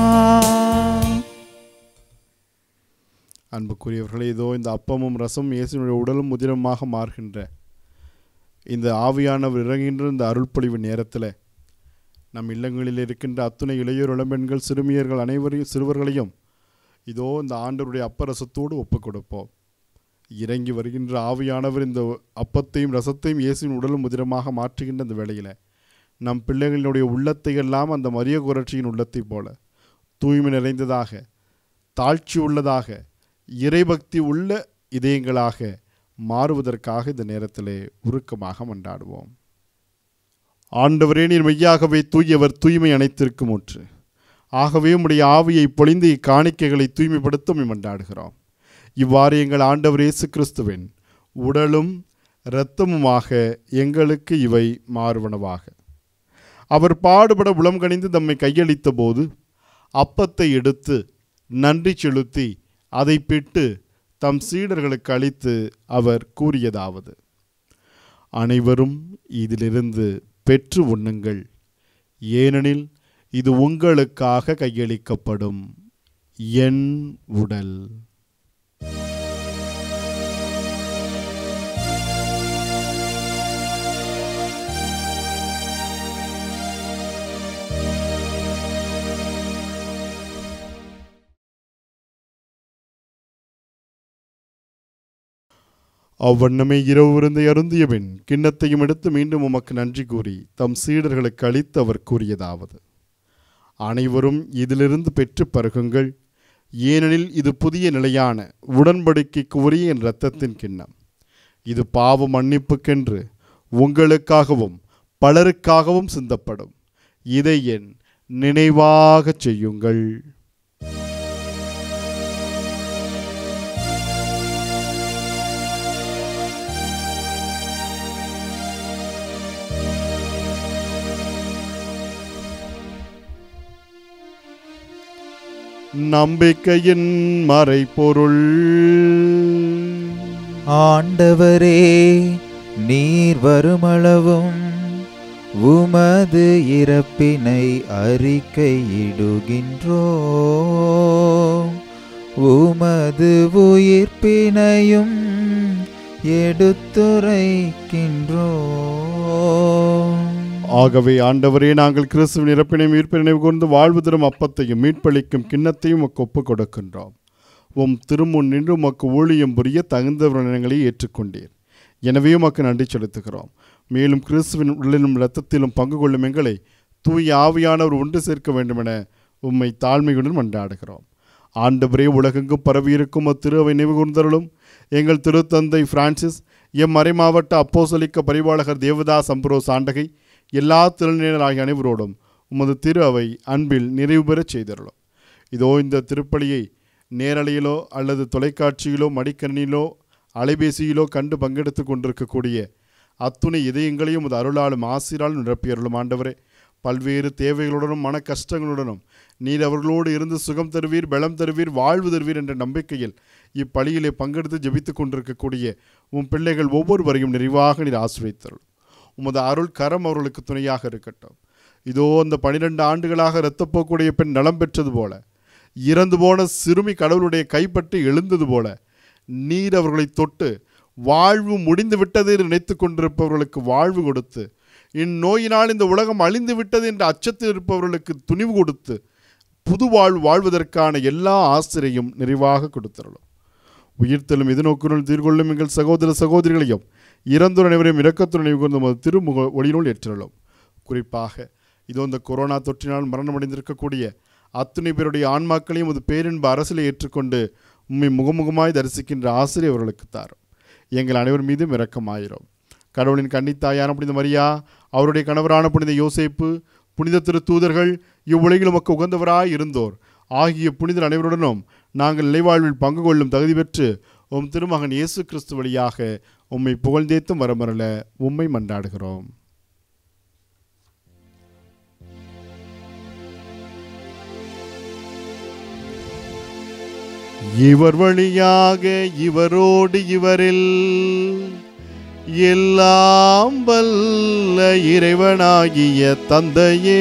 அன்புக்குரியவர்களே இதோ இந்த அப்பமும் ரசமும் இயேசுனுடைய உடலும் உதிரமாக மாறுகின்ற இந்த ஆவியானவர் இறங்குகின்ற இந்த அருள்பொழிவு நேரத்தில் நம் இல்லங்களில் இருக்கின்ற அத்துணை இளையோர் இளம்பெண்கள் சிறுமியர்கள் அனைவரையும் சிறுவர்களையும் இதோ இந்த ஆண்டவருடைய அப்பரசத்தோடு ஒப்பு கொடுப்போம் இறங்கி வருகின்ற ஆவியானவர் இந்த அப்பத்தையும் ரசத்தையும் இயேசுவின் உடலும் முதிரமாக மாற்றுகின்ற இந்த வேளையில் நம் பிள்ளைகளுடைய உள்ளத்தை எல்லாம் அந்த மரிய குரட்சியின் உள்ளத்தைப் போல தூய்மை நிறைந்ததாக தாழ்ச்சி உள்ளதாக இறைபக்தி உள்ள இதயங்களாக மாறுவதற்காக இந்த நேரத்திலே உருக்கமாக மன்றாடுவோம் ஆண்டவரே நீர் மெய்யாகவே தூயவர் தூய்மை அனைத்திற்கும் ஒன்று ஆகவே உம்முடைய ஆவியை பொழிந்து இக்காணிக்கைகளை தூய்மைப்படுத்த உம்மை மன்றாடுகிறோம் இவ்வாறு எங்கள் ஆண்டவர் இயேசு கிறிஸ்துவின் உடலும் இரத்தமுமாக எங்களுக்கு இவை மாறுவனவாக அவர் பாடுபட உளம் கணிந்து தம்மை கையளித்த போது அப்பத்தை எடுத்து நன்றி செலுத்தி அதை பிட்டு தம் சீடர்களுக்கு அளித்து அவர் கூறியதாவது அனைவரும் இதிலிருந்து பெற்று உண்ணுங்கள் ஏனெனில் இது உங்களுக்காக கையளிக்கப்படும் என் உடல் அவ்வண்ணமே இரவு விருந்தை அருந்திய பின் கிண்ணத்தையும் எடுத்து மீண்டும் உமக்கு நன்றி கூறி தம் சீடர்களுக்கு அளித்து அவர் கூறியதாவது அனைவரும் இதிலிருந்து பெற்று பருகுங்கள் ஏனெனில் இது புதிய நிலையான உடன்படிக்கைக்கு உரிய என் இரத்தத்தின் கிண்ணம் இது பாவ மன்னிப்புக்கென்று உங்களுக்காகவும் பலருக்காகவும் சிந்தப்படும் இதை என் நினைவாகச் செய்யுங்கள் நம்பிக்கையின் மறைபொருள் ஆண்டவரே நீர் வருமளவும் உமது இறப்பினை அறிக்கையிடுகின்றோம் உமது உயிர்ப்பினையும் எடுத்துரைக்கின்றோம் ஆகவே ஆண்டவரே நாங்கள் கிறிஸ்துவின் இறப்பினை மீட்பை நினைவு கூர்ந்து வாழ்வு தரும் அப்பத்தையும் மீட்பளிக்கும் கிண்ணத்தையும் உமக்கு ஒப்புக் கொடுக்கின்றோம் உம் திருமுன் நின்று உமக்கு ஊழியம் புரிய தகுந்த விரணங்களை ஏற்றுக்கொண்டீர் எனவே உமக்கு நன்றி செலுத்துகிறோம் மேலும் கிறிஸ்துவின் உடலிலும் இரத்தத்திலும் பங்கு கொள்ளும் எங்களை தூய ஆவியானவர் ஒன்று சேர்க்க வேண்டுமென உம்மை தாழ்மையுடன் மன்றாடுகிறோம் ஆண்டவரே உலகெங்கும் பரவியிருக்கும் அத்திருவை நினைவு கூர்ந்தருளும் எங்கள் திருத்தந்தை பிரான்சிஸ் எம் மறைமாவட்ட அப்போசலிக்க பரிவாளகர் தேவதாஸ் அம்புரோஸ் ஆண்டகை எல்லா திருநிலைகள் ஆகிய அனைவரோடும் உமது திரு அவை அன்பில் நிறைவு பெறச் செய்தருளும் இதோ இந்த திருப்பலியை நேரலையிலோ அல்லது தொலைக்காட்சியிலோ மடிக்கணினியிலோ அலைபேசியிலோ கண்டு பங்கெடுத்து கொண்டிருக்கக்கூடிய அத்துணை இதயங்களையும் உமது அருளாலும் ஆசிராலும் நிரப்பியருளும் ஆண்டவரே பல்வேறு தேவைகளுடனும் மன கஷ்டங்களுடனும் நீர் அவர்களோடு இருந்து சுகம் தருவீர் பலம் தருவீர் வாழ்வு தருவீர் என்ற நம்பிக்கையில் இப்பலியிலே பங்கெடுத்து ஜெபித்துக் கொண்டிருக்கக்கூடிய உம் பிள்ளைகள் ஒவ்வொருவரையும் நிறைவாக நீர் ஆசிரியத்தருள் உமது அருள் கரம் அவர்களுக்கு துணையாக இருக்கட்டும் இதோ அந்த பனிரெண்டு ஆண்டுகளாக இரத்தப்போக்குடைய பெண் நலம் பெற்றது போல இறந்து போன சிறுமி கடவுளுடைய கைப்பற்றி எழுந்தது போல நீர் அவர்களை தொட்டு வாழ்வு முடிந்து விட்டது என்று நினைத்து கொண்டிருப்பவர்களுக்கு வாழ்வு கொடுத்து இந்நோயினால் இந்த உலகம் அழிந்து விட்டது என்ற அச்சத்தில் இருப்பவர்களுக்கு துணிவு கொடுத்து புது வாழ்வு வாழ்வதற்கான எல்லா ஆசிரியையும் நிறைவாக கொடுத்தருளும் உயிர்த்தலும் எதிர்நோக்குடன் தீர்கொள்ளும் எங்கள் சகோதர சகோதரிகளையும் இறந்தோர் அனைவரையும் இரக்கத்துடன் நினைவு கூர்ந்து உமது திருமுக ஒளியினுள் ஏற்றலும் குறிப்பாக இதோ இந்த கொரோனா தொற்றினால் மரணமடைந்திருக்கக்கூடிய அத்துணை பேருடைய ஆன்மாக்களையும் ஒரு பேரின்ப அரசியலை ஏற்றுக்கொண்டு உம்மை முகமுகமாய் தரிசிக்கின்ற ஆசிரியர் அவர்களுக்கு தாரும் எங்கள் அனைவர் மீதும் இரக்கமாயிரும் கடவுளின் கன்னித்தாயான புனித மரியா அவருடைய கணவரான புனித யோசேப்பு புனித திரு தூதர்கள் இவ்வுலகில் உமக்கு உகந்தவராய் இருந்தோர் ஆகிய புனிதர் அனைவருடனும் நாங்கள் நிலைவாழ்வில் பங்கு கொள்ளும் தகுதி பெற்று உம் திருமகன் இயேசு கிறிஸ்து வழியாக உம்மை புகழ்ந்தேத்தும் வரமரல உம்மை மன்றாடுகிறோம் இவர் வழியாக இவரோடு இவரில் எல்லாம் வல்ல இறைவனாகிய தந்தையே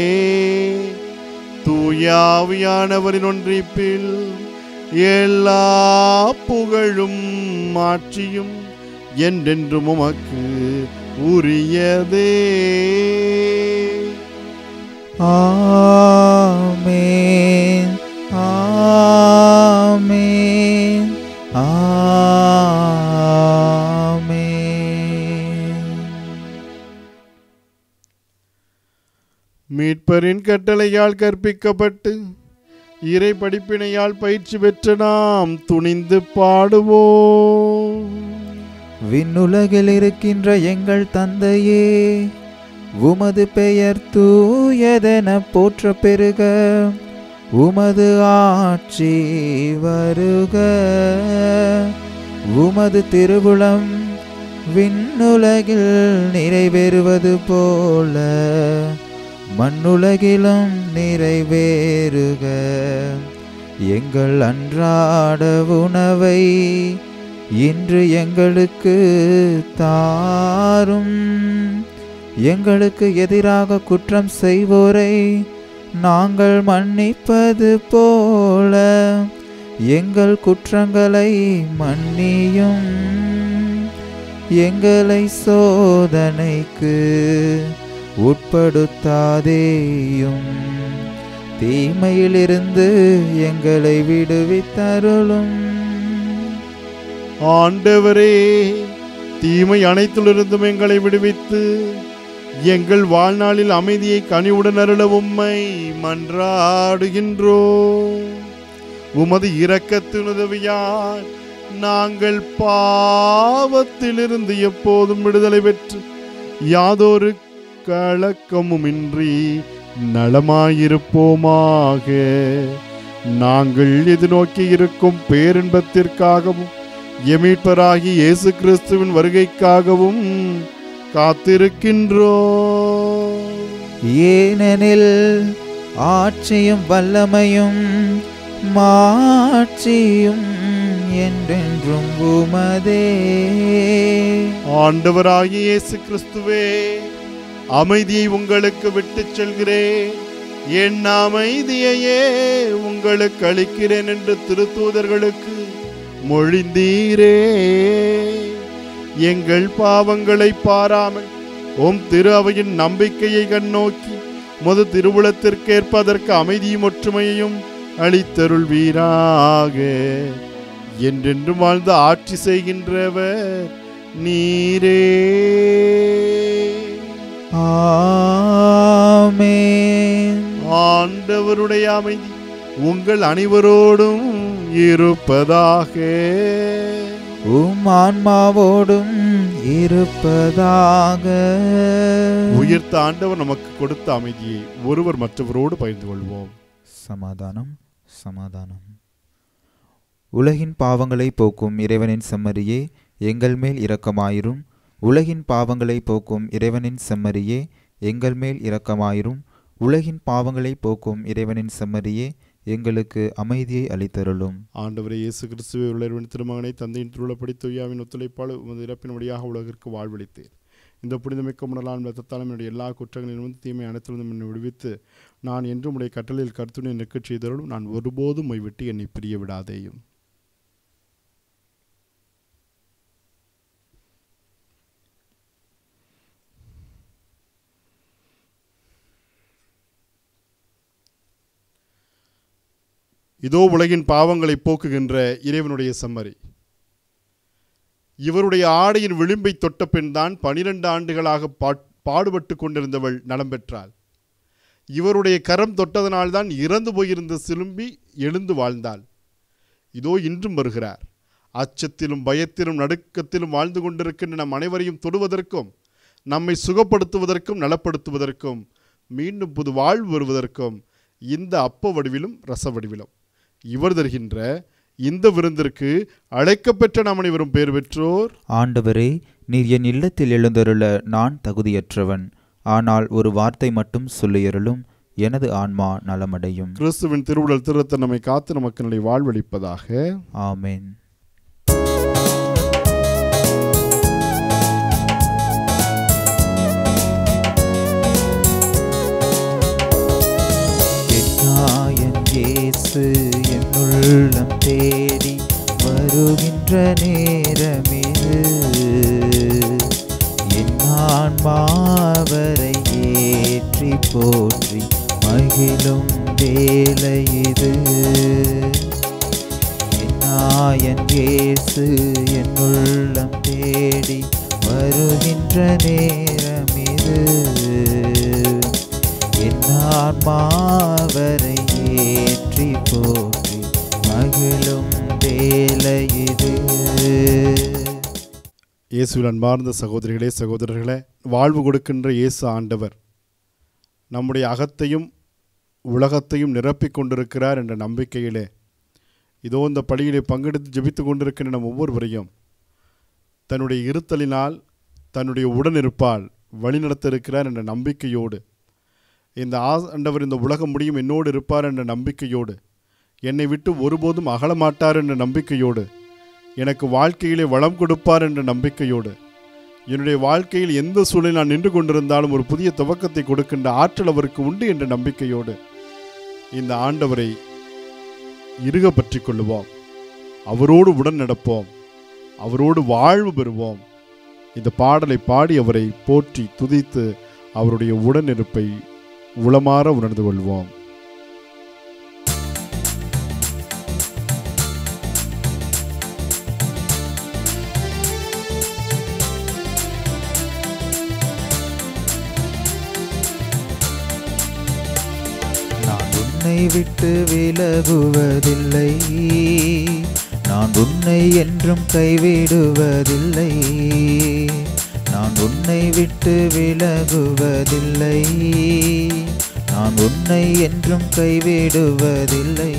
தூயாவியானவரின் ஒன்றிப்பில் எல்லா புகழும் மாட்சியும் என்றென்றும் உமக்கு உரியதே ஆமென் ஆமென் மீட்பரின் கட்டளையால் கற்பிக்கப்பட்டு இறை படிப்பினையால் பயிற்சி பெற்ற நாம் துணிந்து பாடுவோம் விண்ணுலகில் இருக்கின்ற எங்கள் தந்தையே உமது பெயர் தூயதென போற்ற பெருக உமது ஆட்சி வருக உமது திருவுளம் விண்ணுலகில் நிறைவேறுவது போல மண்ணுலகிலும் நிறைவேறுக எங்கள் அன்றாட உணவை இன்று எங்களுக்கு தாரும் எங்களுக்கு எதிராக குற்றம் செய்வோரை நாங்கள் மன்னிப்பது போல எங்கள் குற்றங்களை மன்னியும் எங்களை சோதனைக்கு உட்படுத்தாதேயும் தீமையிலிருந்து எங்களை விடுவித்தருளும் ஆண்டவரே தீமை அனைத்திலிருந்தும் எங்களை விடுவித்து எங்கள் வாழ்நாளில் அமைதியை கனிவுடன் அருள உம்மை மன்றாடுகின்றோம் உமது இரக்கத்தின் உதவியால் நாங்கள் பாவத்திலிருந்து எப்போதும் விடுதலை பெற்று யாதொரு கலக்கமுமின்றி நலமாயிருப்போமாக நாங்கள் எதிர்நோக்கி இருக்கும் பேரின்பத்திற்காகவும் எமீட்பராகி இயேசு கிறிஸ்துவின் வருகைக்காகவும் காத்திருக்கின்றோம் ஏனெனில் ஆட்சியும் வல்லமையும் மாட்சியும் என்றென்றும் உமதே ஆண்டவராகிய இயேசு கிறிஸ்துவே அமைதியை உங்களுக்கு விட்டுச் செல்கிறேன் என் அமைதியையே உங்களுக்கு அளிக்கிறேன் என்று திருத்தூதர்களுக்கு மொழிந்தீரே எங்கள் பாவங்களை பாராமல் உம் திரு அவையின் நம்பிக்கையை கண்ணோக்கி முது திருவுளத்திற்கேற்ப அதற்கு அமைதியும் ஒற்றுமையையும் அளித்தருள்வீராக என்றென்றும் வாழ்ந்து ஆட்சி செய்கின்றவர் நீரே ஆமென் ஆண்டவருடைய அமைதி உங்கள் அனைவரோடும் இருப்பதாக உம் ஆன்மாவோடும் இருப்பதாக உயிர்த்த ஆண்டவர் நமக்கு கொடுத்த அமைதியை ஒருவர் மற்றவரோடு பகிர்ந்து கொள்வோம் சமாதானம் சமாதானம் உலகின் பாவங்களை போக்கும் இறைவனின் செம்மறியே எங்கள் மேல் இரக்கமாயிரும் உலகின் பாவங்களை போக்கும் இறைவனின் செம்மறியே எங்கள் மேல் இரக்கமாயிரும் உலகின் பாவங்களை போக்கும் இறைவனின் செம்மறியே எங்களுக்கு அமைதியை அளித்தருளும் ஆண்டவரை இயேசு கிறிஸ்துவை உள்ளவரின் திருமகனை தந்தையின் திருவிழப்படி தொய்யாவின் ஒத்துழைப்பால் உமது இறப்பின் வழியாக உலகிற்கு வாழ்வளித்தேன் இந்த புனிதமிக்க முன்னலான் ரத்தத்தாலும் என்னுடைய எல்லா குற்றங்களிலும் தீமை அனைத்திலிருந்தும் என்னை விடுவித்து நான் என்றும் உடைய கட்டளையில் கருத்துணை நிற்கச் செய்தருளும் நான் ஒருபோதும் மை விட்டு என்னை பிரிய விடாதேயும் இதோ உலகின் பாவங்களை போக்குகின்ற இறைவனுடைய செம்மறி இவருடைய ஆடையின் விளிம்பை தொட்ட பெண்தான் பனிரெண்டு ஆண்டுகளாக பாட்- பாடுபட்டு கொண்டிருந்தவள் நலம் பெற்றாள் இவருடைய கரம் தொட்டதனால்தான் இறந்து போயிருந்த சிலும்பி எழுந்து வாழ்ந்தாள் இதோ இன்றும் வருகிறார் அச்சத்திலும் பயத்திலும் நடுக்கத்திலும் வாழ்ந்து கொண்டிருக்கின்ற நம் அனைவரையும் தொடுவதற்கும் நம்மை சுகப்படுத்துவதற்கும் நலப்படுத்துவதற்கும் மீண்டும் புது வாழ்வு வருவதற்கும் இந்த அப்ப வடிவிலும் ரச வடிவிலும் இவர் தருகின்ற இந்த விருந்திற்கு அழைக்கப்பெற்ற நாம் அனைவரும் பேர் பெற்றோர் ஆண்டவரே நீர் என் இல்லத்தில் எழுந்தருள நான் தகுதியற்றவன் ஆனால் ஒரு வார்த்தை மட்டும் சொல்லியருளும் எனது ஆன்மா நலமடையும் கிறிஸ்துவின் திருவுடல் திருத்த நம்மை காத்து நமக்கு நிலை வாழ்வளிப்பதாக ஆமென் என்னாயன் இயேசு என் உள்ளம் தேடி வருகின்ற நேரமிது என் ஆன்மாவரை ஏற்றி போற்றி மகிழும் வேலை இது என்னாயன் இயேசு என் உள்ளம் தேடி வருகின்ற நேரம் இது என் ஆன்மாவரை ஏற்றி போற்றி மகிழும் வேலை இது இயேசுவில் அன்பார்ந்த சகோதரிகளே சகோதரர்களே வாழ்வு கொடுக்கின்ற இயேசு ஆண்டவர் நம்முடைய அகத்தையும் உலகத்தையும் நிரப்பிக் கொண்டிருக்கிறார் என்ற நம்பிக்கையிலே இதோ இந்த பலியிலே பங்கெடுத்து ஜெபித்து கொண்டிருக்கின்ற நம் ஒவ்வொருவரையும் தன்னுடைய இருத்தலினால் தன்னுடைய உடனிருப்பால் வழிநடத்த இருக்கிறார் என்ற நம்பிக்கையோடு இந்த ஆண்டவர் இந்த உலகம் முடியும் என்னோடு இருப்பார் என்ற நம்பிக்கையோடு என்னை விட்டு ஒருபோதும் அகலமாட்டார் என்ற நம்பிக்கையோடு எனக்கு வாழ்க்கையிலே வளம் கொடுப்பார் என்ற நம்பிக்கையோடு என்னுடைய வாழ்க்கையில் எந்த சூழலில் நான் நின்று கொண்டிருந்தாலும் ஒரு புதிய துவக்கத்தை கொடுக்கின்ற ஆற்றல் அவருக்கு உண்டு என்ற நம்பிக்கையோடு இந்த ஆண்டவரை இறுக பற்றி கொள்ளுவோம் அவரோடு உடன் நடப்போம் அவரோடு வாழ்வு பெறுவோம் இந்த பாடலை பாடி அவரை போற்றி துதித்து அவருடைய உடனிருப்பை உளமாற உணர்ந்து கொள்வோம் நான் உன்னை விட்டு விலகுவதில்லை நான் உன்னை என்றும் கைவிடுவதில்லை நான் உன்னை விட்டு விலகுவதில்லை நான் உன்னை என்றும் கைவிடுவதில்லை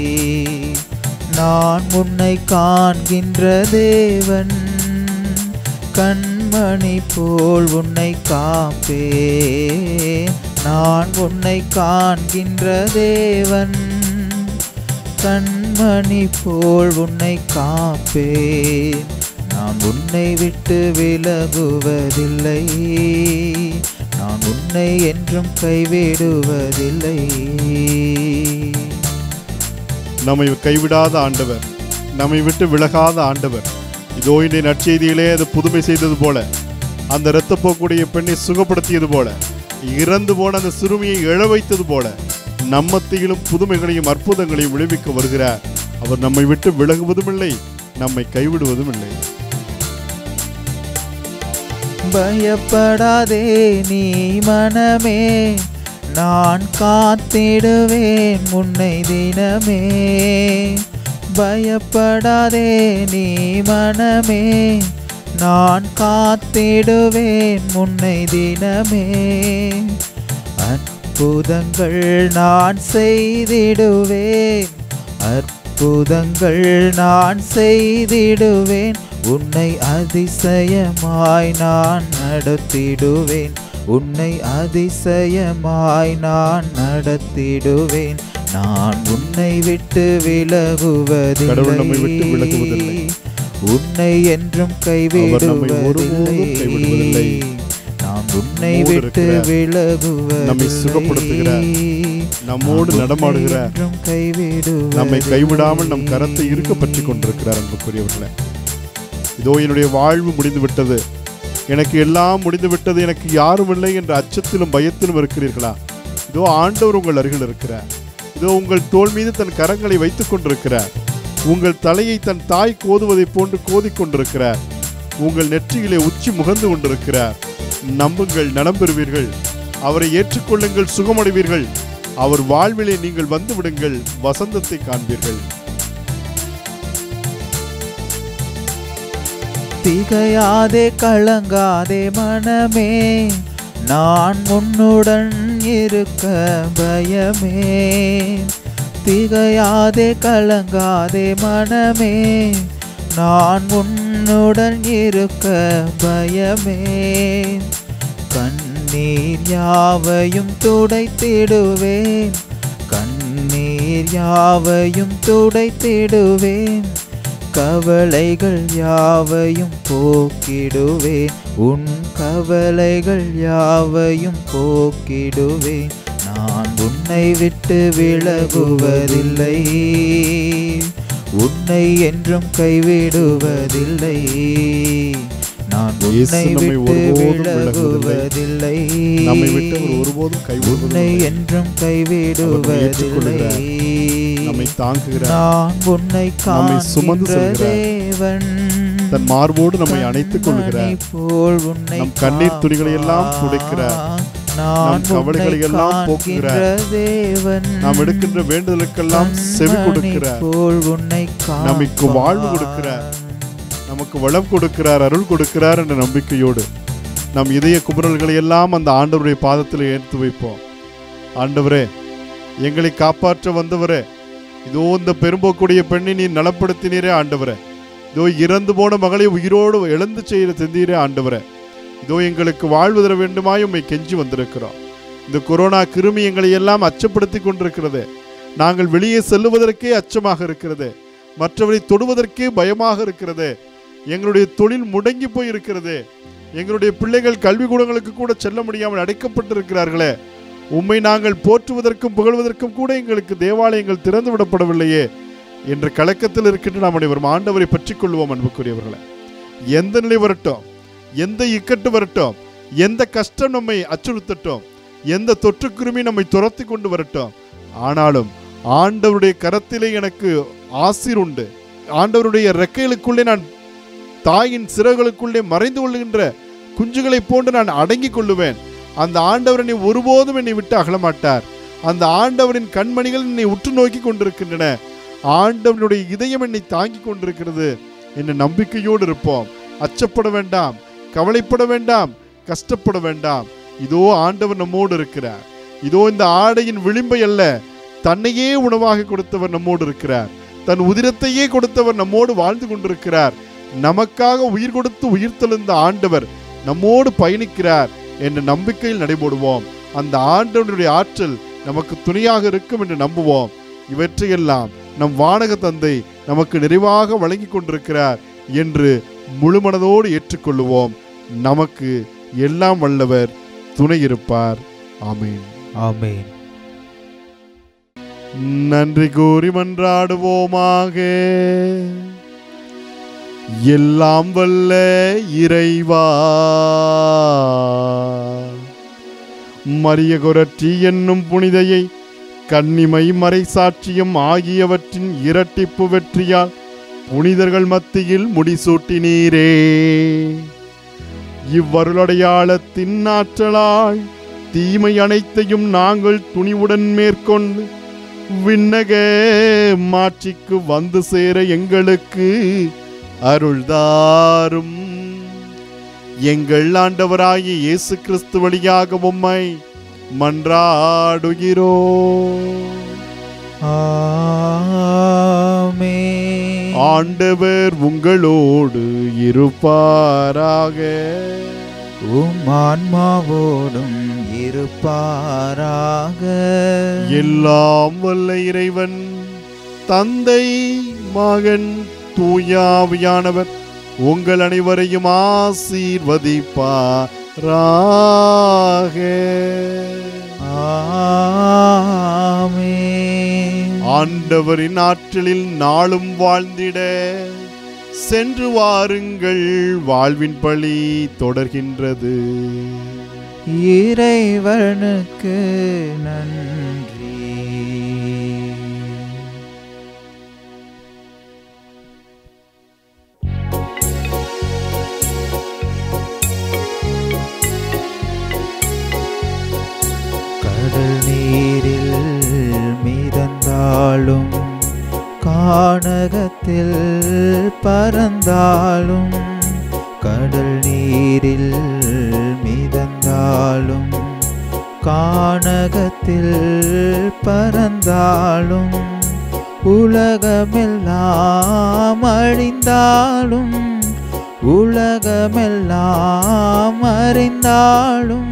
நான் உன்னை காண்கின்ற தேவன் கண்மணி போல் உன்னை காப்பே நான் உன்னை காண்கின்ற தேவன் கண்மணி போல் உன்னை காப்பேன் நான் உன்னை விட்டு விலகுவதில்லை நான் உன்னை என்றும் கைவிடுவதில்லை நம்மை கைவிடாத ஆண்டவர் நம்மை விட்டு விலகாத ஆண்டவர் இதோ இன்றைய நற்செய்தியிலே அது புதுமை செய்தது போல அந்த இரத்தப்போக்குடைய பெண்ணை சுகப்படுத்தியது போல இறந்து போன அந்த சிறுமியை எழ வைத்தது போல நம்மத்தியிலும் புதுமைகளையும் அற்புதங்களையும் விளைவிக்க வருகிறார் அவர் நம்மை விட்டு விலகுவதும் இல்லை நம்மை கைவிடுவதும் இல்லை பயப்படாதே நீ மனமே நான் காத்திடுவேன் முன்னை தினமே பயப்படாதே நீ மனமே நான் காத்திடுவேன் முன்னை தினமே அற்புதங்கள் நான் செய்திடுவேன் அற்புதங்கள் நான் செய்திடுவேன் உன்னை அதிசயமாய் நான் நடத்திடுவேன் உன்னை அதிசயமாய் நான் நடத்திடுவேன் நான் உன்னை விட்டு கடவுள் நம்மை விட்டு விலகுவதில்லை. விலகுவதில்லை உன்னை என்றும் அவர் நம்மை ஒருபோதும் கைவிடுவதில்லை. கைவிடுவதில்லை நான் உன்னை நம்மோடு விட்டு இருக்கிறார். விலகுவதில்லை நம்மை சுகப்படுத்துகிறார். நம்மோடு நான் நடமாடுகிறார். உன்னை என்றும் கைவிடுவதில்லை. நம்மை கைவிடாமல் நம் கரத்தை இருக்க பற்றி கொண்டிருக்கிறார் அன்புக்குரியவர்களே இதோ என்னுடைய வாழ்வு முடிந்து விட்டது எனக்கு எல்லாம் முடிந்து விட்டது எனக்கு யாரும் இல்லை என்ற அச்சத்திலும் பயத்திலும் இருக்கிறீர்களா இதோ ஆண்டவர் உங்கள் அருகில் இருக்கிறார் இதோ உங்கள் தோள் மீது தன் கரங்களை வைத்துக் கொண்டிருக்கிறார் உங்கள் தலையை தன் தாய் கோதுவதைப் போன்று கோதிக் கொண்டிருக்கிறார் உங்கள் நெற்றியிலே உச்சி முகந்து கொண்டிருக்கிறார் நம்புங்கள் நலம் பெறுவீர்கள் அவரை ஏற்றுக்கொள்ளுங்கள் சுகமடைவீர்கள் அவர் வாழ்விலே நீங்கள் வந்து விடுங்கள் வசந்தத்தை காண்பீர்கள் திகையாதே கலங்காதே மனமே நான் உன்னுடன் இருக்க பயமே திகையாதே கலங்காதே மனமே நான் உன்னுடன் இருக்க பயமே கண்ணீர் யாவையும் துடைத்திடுவேன் கண்ணீர் யாவையும் துடைத்திடுவேன் கவலைகள் யாவையும் போக்கிடுவேன் உன் கவலைகள் யாவையும் போக்கிடுவேன் நான் உன்னை விட்டு விலகுவதில்லை உன்னை என்றும் கைவிடுவதில்லை நான் இயேசு உன்னை நம்மை விட்டு ஒருபோதும் விலகுவதில்லை. விலகுவதில்லை நம்மை விட்டு அவர் ஒருபோதும் உன்னை கைவிடுவதில்லை என்றும் அவர் கைவிடுவதில்லை ஏற்றுக்கொள்கிறார். நம்மை தாங்குகிறார் நான் உன்னை நம்மை சுமந்து காண்கின்ற செல்கிறார். தேவன் தன் மார்போடு நம்மை அணைத்துக் கொள்கிறார் கண்மணி போல் உன்னை நம் கண்ணீர் துளிகளை எல்லாம் காப்பார். துடைக்கிறார். நான் கவலைகளை எல்லாம் உன்னை போக்குகிற காண்கின்ற தேவன் நாம் எடுக்கின்ற வேண்டுதலுக்கெல்லாம் செவி கண்மணி கொடுக்கிறார் போல் உன்னை நமக்கு வாழ்வு கொடுக்கிறார். நமக்கு வளம் கொடுக்கிறார் அருள் கொடுக்கிறார் என்ற நம்பிக்கையோடு நம் இதய குமுறல்களை எல்லாம் அந்த ஆண்டவருடைய பாதத்தில் எடுத்து வைப்போம் ஆண்டவரே எங்களை காப்பாற்ற வந்தவரே இதோ இந்த பெரும்போக்குடைய பெண்ணை நீர் நலப்படுத்தினீரே ஆண்டவரே இதோ இறந்து போன மகளை உயிரோடு எழுந்து செய்ய செந்தீரே ஆண்டவரே இதோ எங்களுக்கு வாழ்வு தர வேண்டுமாய் உம்மை கெஞ்சி வந்திருக்கிறோம் இந்த கொரோனா கிருமி எங்களை எல்லாம் அச்சப்படுத்தி கொண்டிருக்கிறது நாங்கள் வெளியே செல்லுவதற்கே அச்சமாக இருக்கிறது மற்றவரை தொடுவதற்கே பயமாக இருக்கிறது எங்களுடைய தொழில் முடங்கி போய் இருக்கிறது எங்களுடைய பிள்ளைகள் கல்விக்கூடங்களுக்கு கூட செல்ல முடியாமல் அடைக்கப்பட்டிருக்கிறார்களே உம்மை நாங்கள் போற்றுவதற்கும் புகழ்வதற்கும் கூட எங்களுக்கு தேவாலயங்கள் திறந்து விடப்படவில்லையே என்ற கலக்கத்தில் இருக்கின்ற நாம் அனைவரும் ஆண்டவரை பற்றிக் கொள்வோம் அன்புக்குரியவர்களே எந்த நிலை வரட்டும் எந்த இக்கட்டு வரட்டும் எந்த கஷ்டம் நம்மை அச்சுறுத்தட்டும் எந்த தொற்றுக்கிருமி நம்மை துரத்தி கொண்டு வரட்டும் ஆனாலும் ஆண்டவருடைய கரத்திலே எனக்கு ஆசீர் உண்டு ஆண்டவருடைய ரெக்கைகளுக்குள்ளே நான் தாயின் சிறகுகளுக்குள்ளே மறைந்து கொள்ளுகின்ற குஞ்சுகளைப் போன்று நான் அடங்கிக் கொள்ளுவேன் அந்த ஆண்டவர் என்னை ஒருபோதும் என்னை விட்டு அகலமாட்டார் அந்த ஆண்டவரின் கண்மணிகள் என்னை உற்று நோக்கி கொண்டிருக்கின்றன ஆண்டவனுடைய இதயம் என்னை தாங்கி கொண்டிருக்கிறது என்ற நம்பிக்கையோடு இருப்போம் அச்சப்பட வேண்டாம் கவலைப்பட வேண்டாம் கஷ்டப்பட வேண்டாம் இதோ ஆண்டவர் நம்மோடு இருக்கிறார் இதோ இந்த ஆடையின் விளிம்பை அல்ல தன்னையே உணவாக கொடுத்தவர் நம்மோடு இருக்கிறார் தன் உதிரத்தையே கொடுத்தவர் நம்மோடு வாழ்ந்து கொண்டிருக்கிறார் நமக்காக உயிர் கொடுத்து உயிர் தெழுந்த ஆண்டவர் நம்மோடு பயணிக்கிறார் என்ற நம்பிக்கையில் நடைபோடுவோம் அந்த ஆண்டவனுடைய ஆற்றல் நமக்கு துணையாக இருக்கும் என்று நம்புவோம் இவற்றையெல்லாம் நம் வானக தந்தை நமக்கு நிறைவாக வழங்கி கொண்டிருக்கிறார் என்று முழுமனதோடு ஏற்றுக்கொள்ளுவோம் நமக்கு எல்லாம் வல்லவர் துணை இருப்பார் ஆமென் ஆமென் நன்றி கூறி மன்றாடுவோமாக எல்லாம் வல்ல இறைவா மரிய குரற்றி என்னும் புனிதையை கன்னிமை மறைசாட்சியம் ஆகியவற்றின் இரட்டிப்பு வெற்றியால் புனிதர்கள் மத்தியில் முடிசூட்டினீரே இவ்வருளடையாளத்தின் ஆற்றலால் தீமை அனைத்தையும் நாங்கள் துணிவுடன் மேற்கொண்டு விண்ணக மாட்சிக்கு வந்து சேர எங்களுக்கு அருள்தாரும் எங்கள் ஆண்டவராகிய இயேசு கிறிஸ்து வழியாக உம்மை மன்றாடுகிறோ ஆமென் ஆண்டவர் உங்களோடு இருப்பாராக உம் ஆன்மாவோடும் இருப்பாராக எல்லாம் வல்ல இறைவன் தந்தை மகன் தூயாவியானவர் உங்கள் அனைவரையும் ஆசீர்வதிப்பாராக ஆமென் ஆண்டவரின் ஆற்றலில் நாளும் வாழ்ந்திட சென்று வாருங்கள் வாழ்வின் பழி தொடர்கின்றது இறைவனுக்கு நன்றி கடல் நீரில் மிதந்தாலும் கானகத்தில் பறந்தாலும் கடல் நீரில் மிதந்தாலும் கானகத்தில் பறந்தாலும் உலகமெல்லாம் அழிந்தாலும் உலகமெல்லாம் அறிந்தாலும்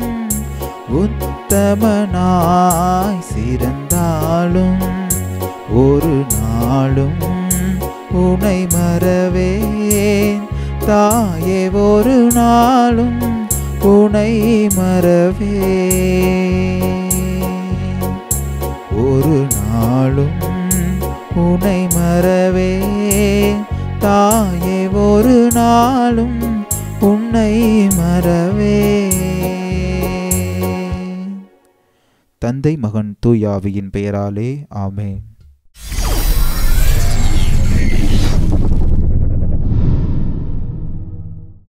உத்தமனாய் சிறந்தாலும் ஒரு நாளும் உனை மறவேன் தாயே ஒரு நாளும் உனை மறவேன் ஒரு நாளும் உனை மறவேன் தாயே ஒரு நாளும் உன்னை மறவேன் தந்தை மகன் தூயாவியின் பெயராலே ஆமென்